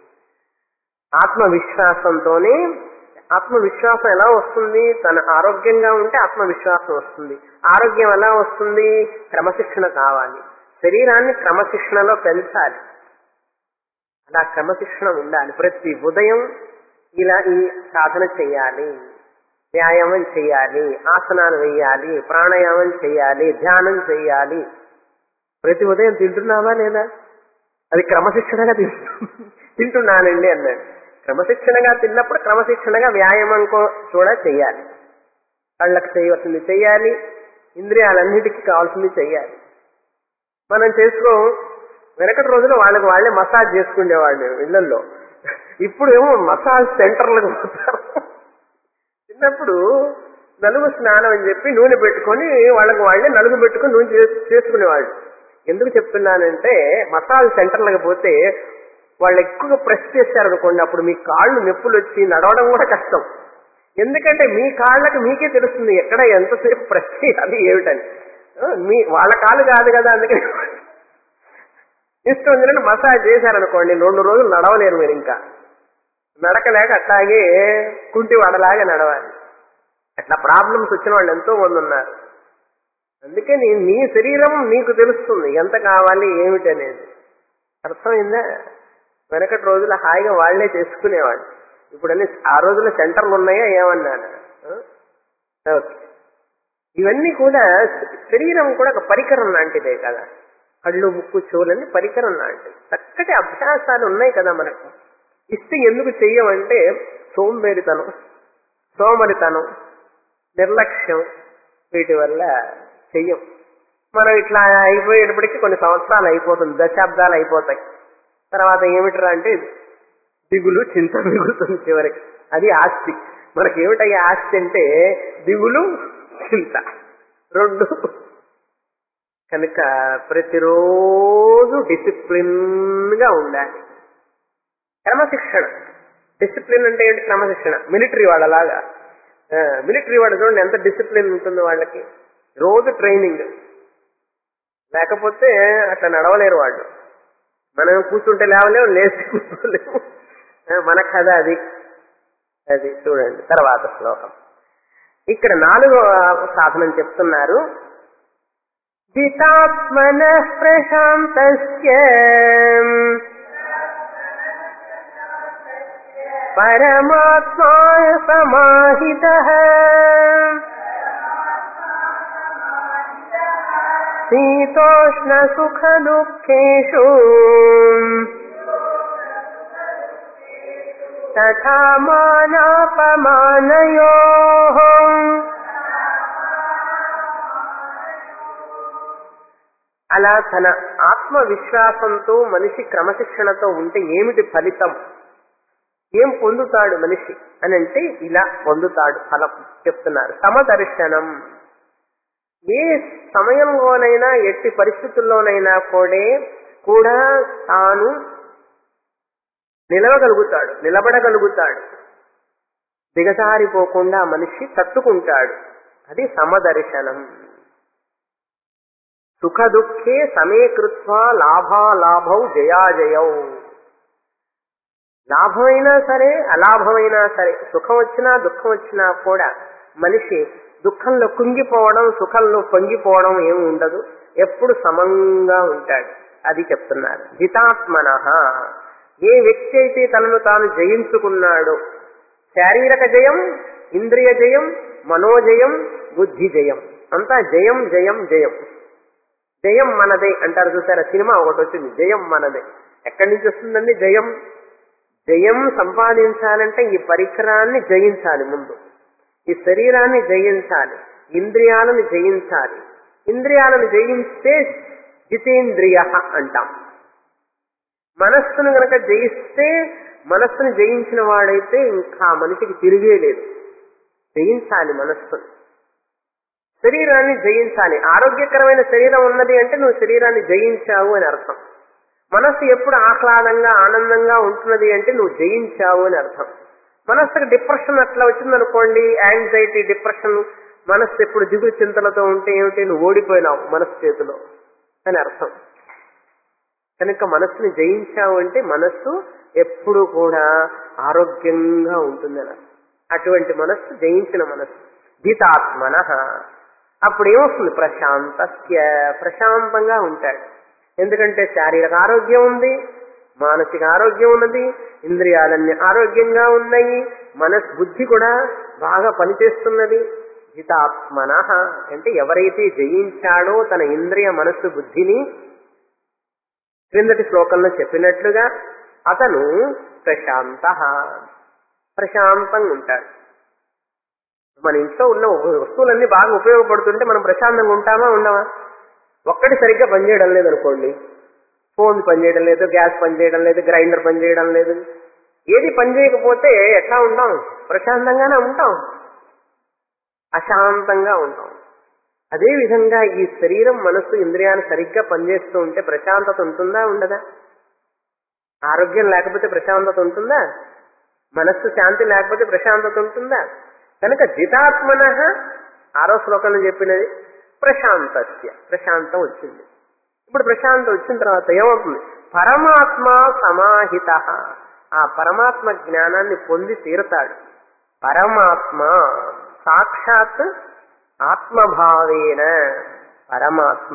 ఆత్మవిశ్వాసంతోనే ఆత్మవిశ్వాసం ఎలా వస్తుంది తన ఆరోగ్యంగా ఉంటే ఆత్మవిశ్వాసం వస్తుంది ఆరోగ్యం ఎలా వస్తుంది క్రమశిక్షణ కావాలి శరీరాన్ని క్రమశిక్షణలో పెంచాలి అలా క్రమశిక్షణ ఉండాలి ప్రతి ఉదయం ఇలా ఈ సాధన చేయాలి వ్యాయామం చేయాలి ఆసనాలు వేయాలి ప్రాణాయామం చేయాలి ధ్యానం చేయాలి ప్రతి ఉదయం తింటున్నావా లేదా అది క్రమశిక్షణగా తింటు తింటున్నానండి అన్నాడు క్రమశిక్షణగా తిన్నప్పుడు క్రమశిక్షణగా వ్యాయామం కో- కూడా చేయాలి కళ్ళకు చేయవలసింది చేయాలి ఇంద్రియాలన్నిటికీ కావాల్సింది చేయాలి మనం చేసుకో వెనకటి రోజుల్లో వాళ్ళకి వాళ్ళే మసాజ్ చేసుకునేవాళ్ళు ఇళ్లలో ఇప్పుడు ఏమో మసాజ్ సెంటర్లకు పోతారు చిన్నప్పుడు నలుగు స్నానం అని చెప్పి నూనె పెట్టుకొని వాళ్ళకి వాళ్ళే నలుగు పెట్టుకొని నూనె చేసు- చేసుకునేవాళ్ళు ఎందుకు చెప్తున్నానంటే మసాజ్ సెంటర్లకు పోతే వాళ్ళు ఎక్కువగా ప్రెస్ చేశారనుకోండి అప్పుడు మీ కాళ్ళు నొప్పులు వచ్చి నడవడం కూడా కష్టం ఎందుకంటే మీ కాళ్ళకి మీకే తెలుస్తుంది ఎక్కడ ఎంతసేపు ప్రెస్ చేయాలి ఏమిటని ఆ, మీ వాళ్ళ కాళ్ళు కాదు కదా అందుకని ఇష్టం వచ్చినట్టు మసాజ్ చేశారనుకోండి రెండు రోజులు నడవలేరు మీరు ఇంకా నడకలేక అట్లాగే కుంటి వాడలాగా నడవాలి అట్లా ప్రాబ్లమ్స్ వచ్చిన వాళ్ళు ఎంతో మంది ఉన్నారు అందుకని నీ శరీరం నీకు తెలుస్తుంది ఎంత కావాలి ఏమిటి అనేది అర్థమైందా వెనకటి రోజులు హాయిగా వాళ్లే చేసుకునేవాళ్ళు ఇప్పుడు అన్ని ఆ రోజుల్లో సెంటర్లు ఉన్నాయా ఏమన్నాను ఆ? ఓకే ఇవన్నీ కూడా శరీరం కూడా ఒక పరికరం లాంటిదే కదా కళ్ళు ముక్కు చెవులన్నీ పరికరం లాంటివి చక్కటి అభ్యాసాలు ఉన్నాయి కదా మనకు ఇస్తే ఎందుకు చెయ్యమంటే సోంబేరితనం సోమరితనం నిర్లక్ష్యం వీటి వల్ల చెయ్యం మనం ఇట్లా అయిపోయేటప్పటికి కొన్ని సంవత్సరాలు అయిపోతుంది దశాబ్దాలు అయిపోతాయి తర్వాత ఏమిట్రా అంటే దిగులు చింత మిగులుతుంది చివరికి అది ఆస్తి మనకి ఏమిటయ్యా ఆస్తి అంటే దిగులు చింత రెండు కనుక ప్రతిరోజు డిసిప్లిన్ గా ఉండాలి క్రమశిక్షణ డిసిప్లిన్ అంటే ఏంటి క్రమశిక్షణ మిలిటరీ వాళ్ళలాగా మిలిటరీ వాళ్ళు చూడండి ఎంత డిసిప్లిన్ ఉంటుంది వాళ్ళకి రోజు ట్రైనింగ్ లేకపోతే అట్లా నడవలేరు వాళ్ళు మనం కూర్చుంటే లేవలేము లేచి కూర్చోలేము ఆ, మన కథ అది అది చూడండి తర్వాత శ్లోకం ఇక్కడ నాలుగో సాధనం చెప్తున్నారు జితాత్మన ప్రశాంతస్య పరమాత్మా సమాహిత శీతోష్ణ సుఖ దుఃఖేషు తథా మానాపమానయో అలా తన ఆత్మవిశ్వాసంతో మనిషి క్రమశిక్షణతో ఉంటే ఏమిటి ఫలితం ఏం పొందుతాడు మనిషి అని అంటే ఇలా పొందుతాడు ఫలం చెప్తున్నారు సమదర్శనం ఏ సమయంలోనైనా ఎట్టి పరిస్థితుల్లోనైనా కూడా కూడా తాను నిలవగలుగుతాడు నిలబడగలుగుతాడు దిగజారిపోకుండా మనిషి తట్టుకుంటాడు అది సమదర్శనం సుఖ దుఃఖే సమీకృత్వ లాభాలాభౌ జయాజయౌ లాభమైనా సరే అలాభమైనా సరే సుఖం వచ్చినా దుఃఖం వచ్చినా కూడా మనిషి దుఃఖంలో కుంగిపోవడం సుఖంలో పొంగిపోవడం ఏమి ఉండదు ఎప్పుడు సమంగా ఉంటాడు అది చెప్తున్నారు జితాత్మన ఏ వ్యక్తి అయితే తనను తాను జయించుకున్నాడో శారీరక జయం ఇంద్రియ జయం మనోజయం బుద్ధి జయం అంతా జయం జయం జయం జయం మనదే అంటారు చూసారా సినిమా ఒకటి వచ్చింది జయం మనదే ఎక్కడి నుంచి వస్తుందండి జయం జయం సంపాదించాలంటే ఈ పరికరాన్ని జయించాలి ముందు ఈ శరీరాన్ని జయించాలి ఇంద్రియాలను జయించాలి ఇంద్రియాలను జయిస్తే జితేంద్రియ అంటాం మనస్సును గనక జయిస్తే మనస్సును జయించిన వాడైతే ఇంకా మనిషికి తిరిగే లేదు జయించాలి మనస్సును శరీరాన్ని జయించాలి ఆరోగ్యకరమైన శరీరం ఉన్నది అంటే నువ్వు శరీరాన్ని జయించావు అని అర్థం మనస్సు ఎప్పుడు ఆహ్లాదంగా ఆనందంగా ఉంటున్నది అంటే నువ్వు జయించావు అని అర్థం మనస్సుకు డిప్రెషన్ అట్లా వచ్చిందనుకోండి యాంగ్జైటీ డిప్రెషన్ మనస్సు ఎప్పుడు దిగులు చింతలతో ఉంటే ఏమిటి నువ్వు ఓడిపోయినావు మనస్సు చేతిలో అని అర్థం కనుక మనస్సుని జయించావు అంటే మనస్సు ఎప్పుడు కూడా ఆరోగ్యంగా ఉంటుందని అటువంటి మనస్సు జయించిన మనస్సు జితాత్మన అప్పుడు ఏమొస్తుంది ప్రశాంతస్య ప్రశాంతంగా ఉంటాడు ఎందుకంటే శారీరక ఆరోగ్యం ఉంది మానసిక ఆరోగ్యం ఉన్నది ఇంద్రియాలన్నీ ఆరోగ్యంగా ఉన్నాయి మనస్ బుద్ధి కూడా బాగా పనిచేస్తున్నది జితాత్మన అంటే ఎవరైతే జయించాడో తన ఇంద్రియ మనస్సు బుద్ధిని క్రిందటి శ్లోకంలో చెప్పినట్లుగా అతను ప్రశాంత ప్రశాంతంగా ఉంటాడు మన ఇంట్లో ఉన్న వస్తువులన్నీ బాగా ఉపయోగపడుతుంటే మనం ప్రశాంతంగా ఉంటామా ఉండమా ఒక్కటి సరిగ్గా పనిచేయడం లేదు అనుకోండి ఫోన్ పనిచేయడం లేదు గ్యాస్ పనిచేయడం లేదు గ్రైండర్ పనిచేయడం లేదు ఏది పనిచేయకపోతే ఎట్లా ఉంటాం ప్రశాంతంగానే ఉంటాం అశాంతంగా ఉంటాం అదే విధంగా ఈ శరీరం మనస్సు ఇంద్రియాలు సరిగ్గా పనిచేస్తూ ఉంటే ప్రశాంతత ఉంటుందా ఉండదా ఆరోగ్యం లేకపోతే ప్రశాంతత ఉంటుందా మనస్సు శాంతి లేకపోతే ప్రశాంతత ఉంటుందా కనుక జితాత్మన ఆరో శ్లోకంలో చెప్పినది ప్రశాంతస్య ప్రశాంతం వచ్చింది ఇప్పుడు ప్రశాంతం వచ్చిన తర్వాత ఏమవుతుంది పరమాత్మ సమాహిత ఆ పరమాత్మ జ్ఞానాన్ని పొంది తీరుతాడు పరమాత్మ సాక్షాత్ ఆత్మభావేన పరమాత్మ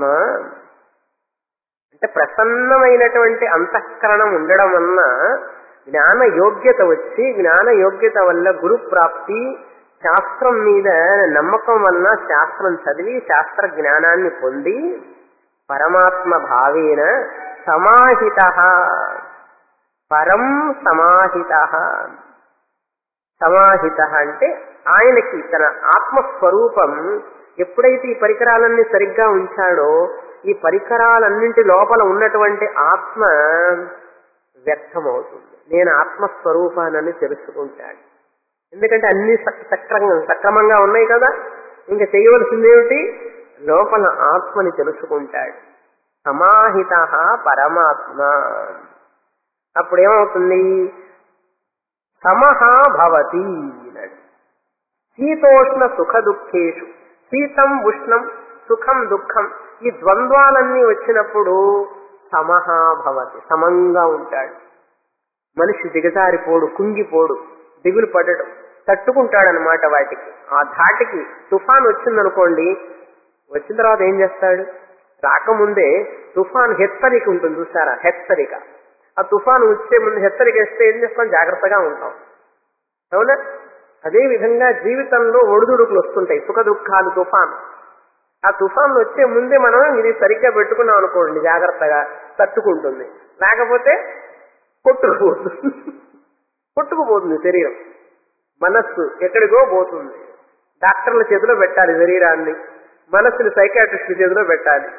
అంటే ప్రసన్నమైనటువంటి అంతఃకరణం ఉండడం వలన జ్ఞాన యోగ్యత వచ్చి జ్ఞాన యోగ్యత వల్ల గురు ప్రాప్తి శాస్త్రం మీద నమ్మకం వలన శాస్త్రం చదివి శాస్త్ర జ్ఞానాన్ని పొంది పరమాత్మ భావేన సమాహిత పరం సమాహిత సమాహిత అంటే ఆయనకి తన ఆత్మస్వరూపం ఎప్పుడైతే ఈ పరికరాలన్నీ సరిగ్గా ఉంచాడో ఈ పరికరాలన్నింటి లోపల ఉన్నటువంటి ఆత్మ వ్యక్తమవుతుంది నేను ఆత్మస్వరూపానని తెలుసుకుంటాడు ఎందుకంటే అన్ని సక్రంగా సక్రమంగా ఉన్నాయి కదా ఇంకా చేయవలసిందేమిటి లోపల ఆత్మని తెలుసుకుంటాడు సమాహిత పరమాత్మ అప్పుడేమవుతుంది సమహా భవతి అన్నాడు శీతోష్ణ సుఖ దుఃఖేషు శీతం ఉష్ణం సుఖం దుఃఖం ఈ ద్వంద్వాలన్నీ వచ్చినప్పుడు సమహా భవతి సమంగా ఉంటాడు మనిషి దిగజారిపోడు కుంగిపోడు దిగులు పడడు తట్టుకుంటాడనమాట వాటికి ఆ ధాటికి తుఫాన్ వచ్చిందనుకోండి వచ్చిన తర్వాత ఏం చేస్తాడు రాకముందే తుఫాన్ హెచ్చరిక ఉంటుంది చూసారా హెచ్చరిక ఆ తుఫాన్ వచ్చే ముందు హెచ్చరిక ఇస్తే ఏం చేస్తాం జాగ్రత్తగా ఉంటాం అవునా అదే విధంగా జీవితంలో ఒడిదుడుకులు వస్తుంటాయి సుఖ దుఃఖాలు తుఫాన్ ఆ తుఫాన్లు వచ్చే ముందే మనం ఇది సరిగ్గా పెట్టుకున్నాం అనుకోండి జాగ్రత్తగా తట్టుకుంటుంది లేకపోతే కొట్టుకుపోతుంది కొట్టుకుపోతుంది శరీరం మనస్సు ఎక్కడికో పోతుంది డాక్టర్ల చేతిలో పెట్టాలి శరీరాన్ని మనస్సుని సైకాట్రిస్ట్ చేతిలో పెట్టాలి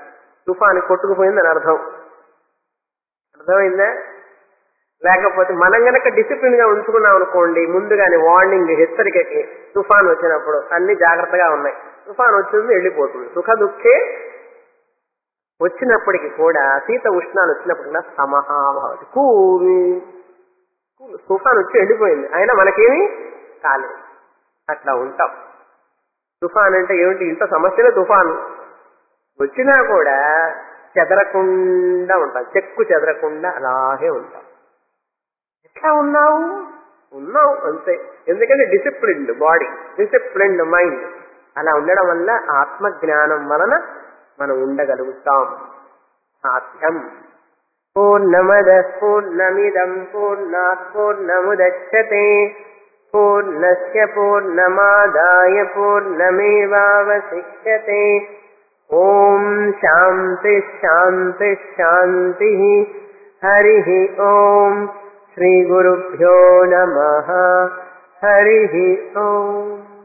తుఫాను కొట్టుకుపోయిందని అర్థం అర్థమైందా లేకపోతే మనం గనక డిసిప్లిన్ గా ఉంచుకున్నాం అనుకోండి ముందుగానే వార్నింగ్ హెచ్చరికకి తుఫాన్ వచ్చినప్పుడు అన్ని జాగ్రత్తగా ఉన్నాయి తుఫాన్ వచ్చింది వెళ్ళిపోతుంది సుఖ దుఃఖే వచ్చినప్పటికీ కూడా శీత ఉష్ణాలు వచ్చినప్పుడు కూడా సమహాభావతి కూల్ కూల్ తుఫాన్ వచ్చి వెళ్ళిపోయింది అయినా మనకేమీ కాలేదు అట్లా ఉంటాం తుఫాన్ అంటే ఏమిటి ఇంత సమస్యలే తుఫాను వచ్చినా కూడా చెదరకుండా ఉంటాం చెక్కు చెదరకుండా అలాగే ఉంటాం ఎట్లా ఉన్నావు ఉన్నావు అంతే ఎందుకంటే డిసిప్లిన్డ్ బాడీ డిసిప్లిన్డ్ మైండ్ అలా ఉండడం వల్ల ఆత్మ జ్ఞానం వలన మనం ఉండగలుగుతాం సాధ్యం పూర్ణమద పూర్ణమిదం పూర్ణాత్ పూర్ణముదచ్చతే పూర్ణస్య పూర్ణమాదాయ పూర్ణమేవావశిష్యతే ఓం శాంతి శాంతి శాంతి హరి ఓం శ్రీ గురుభ్యో నమ హరి ఓం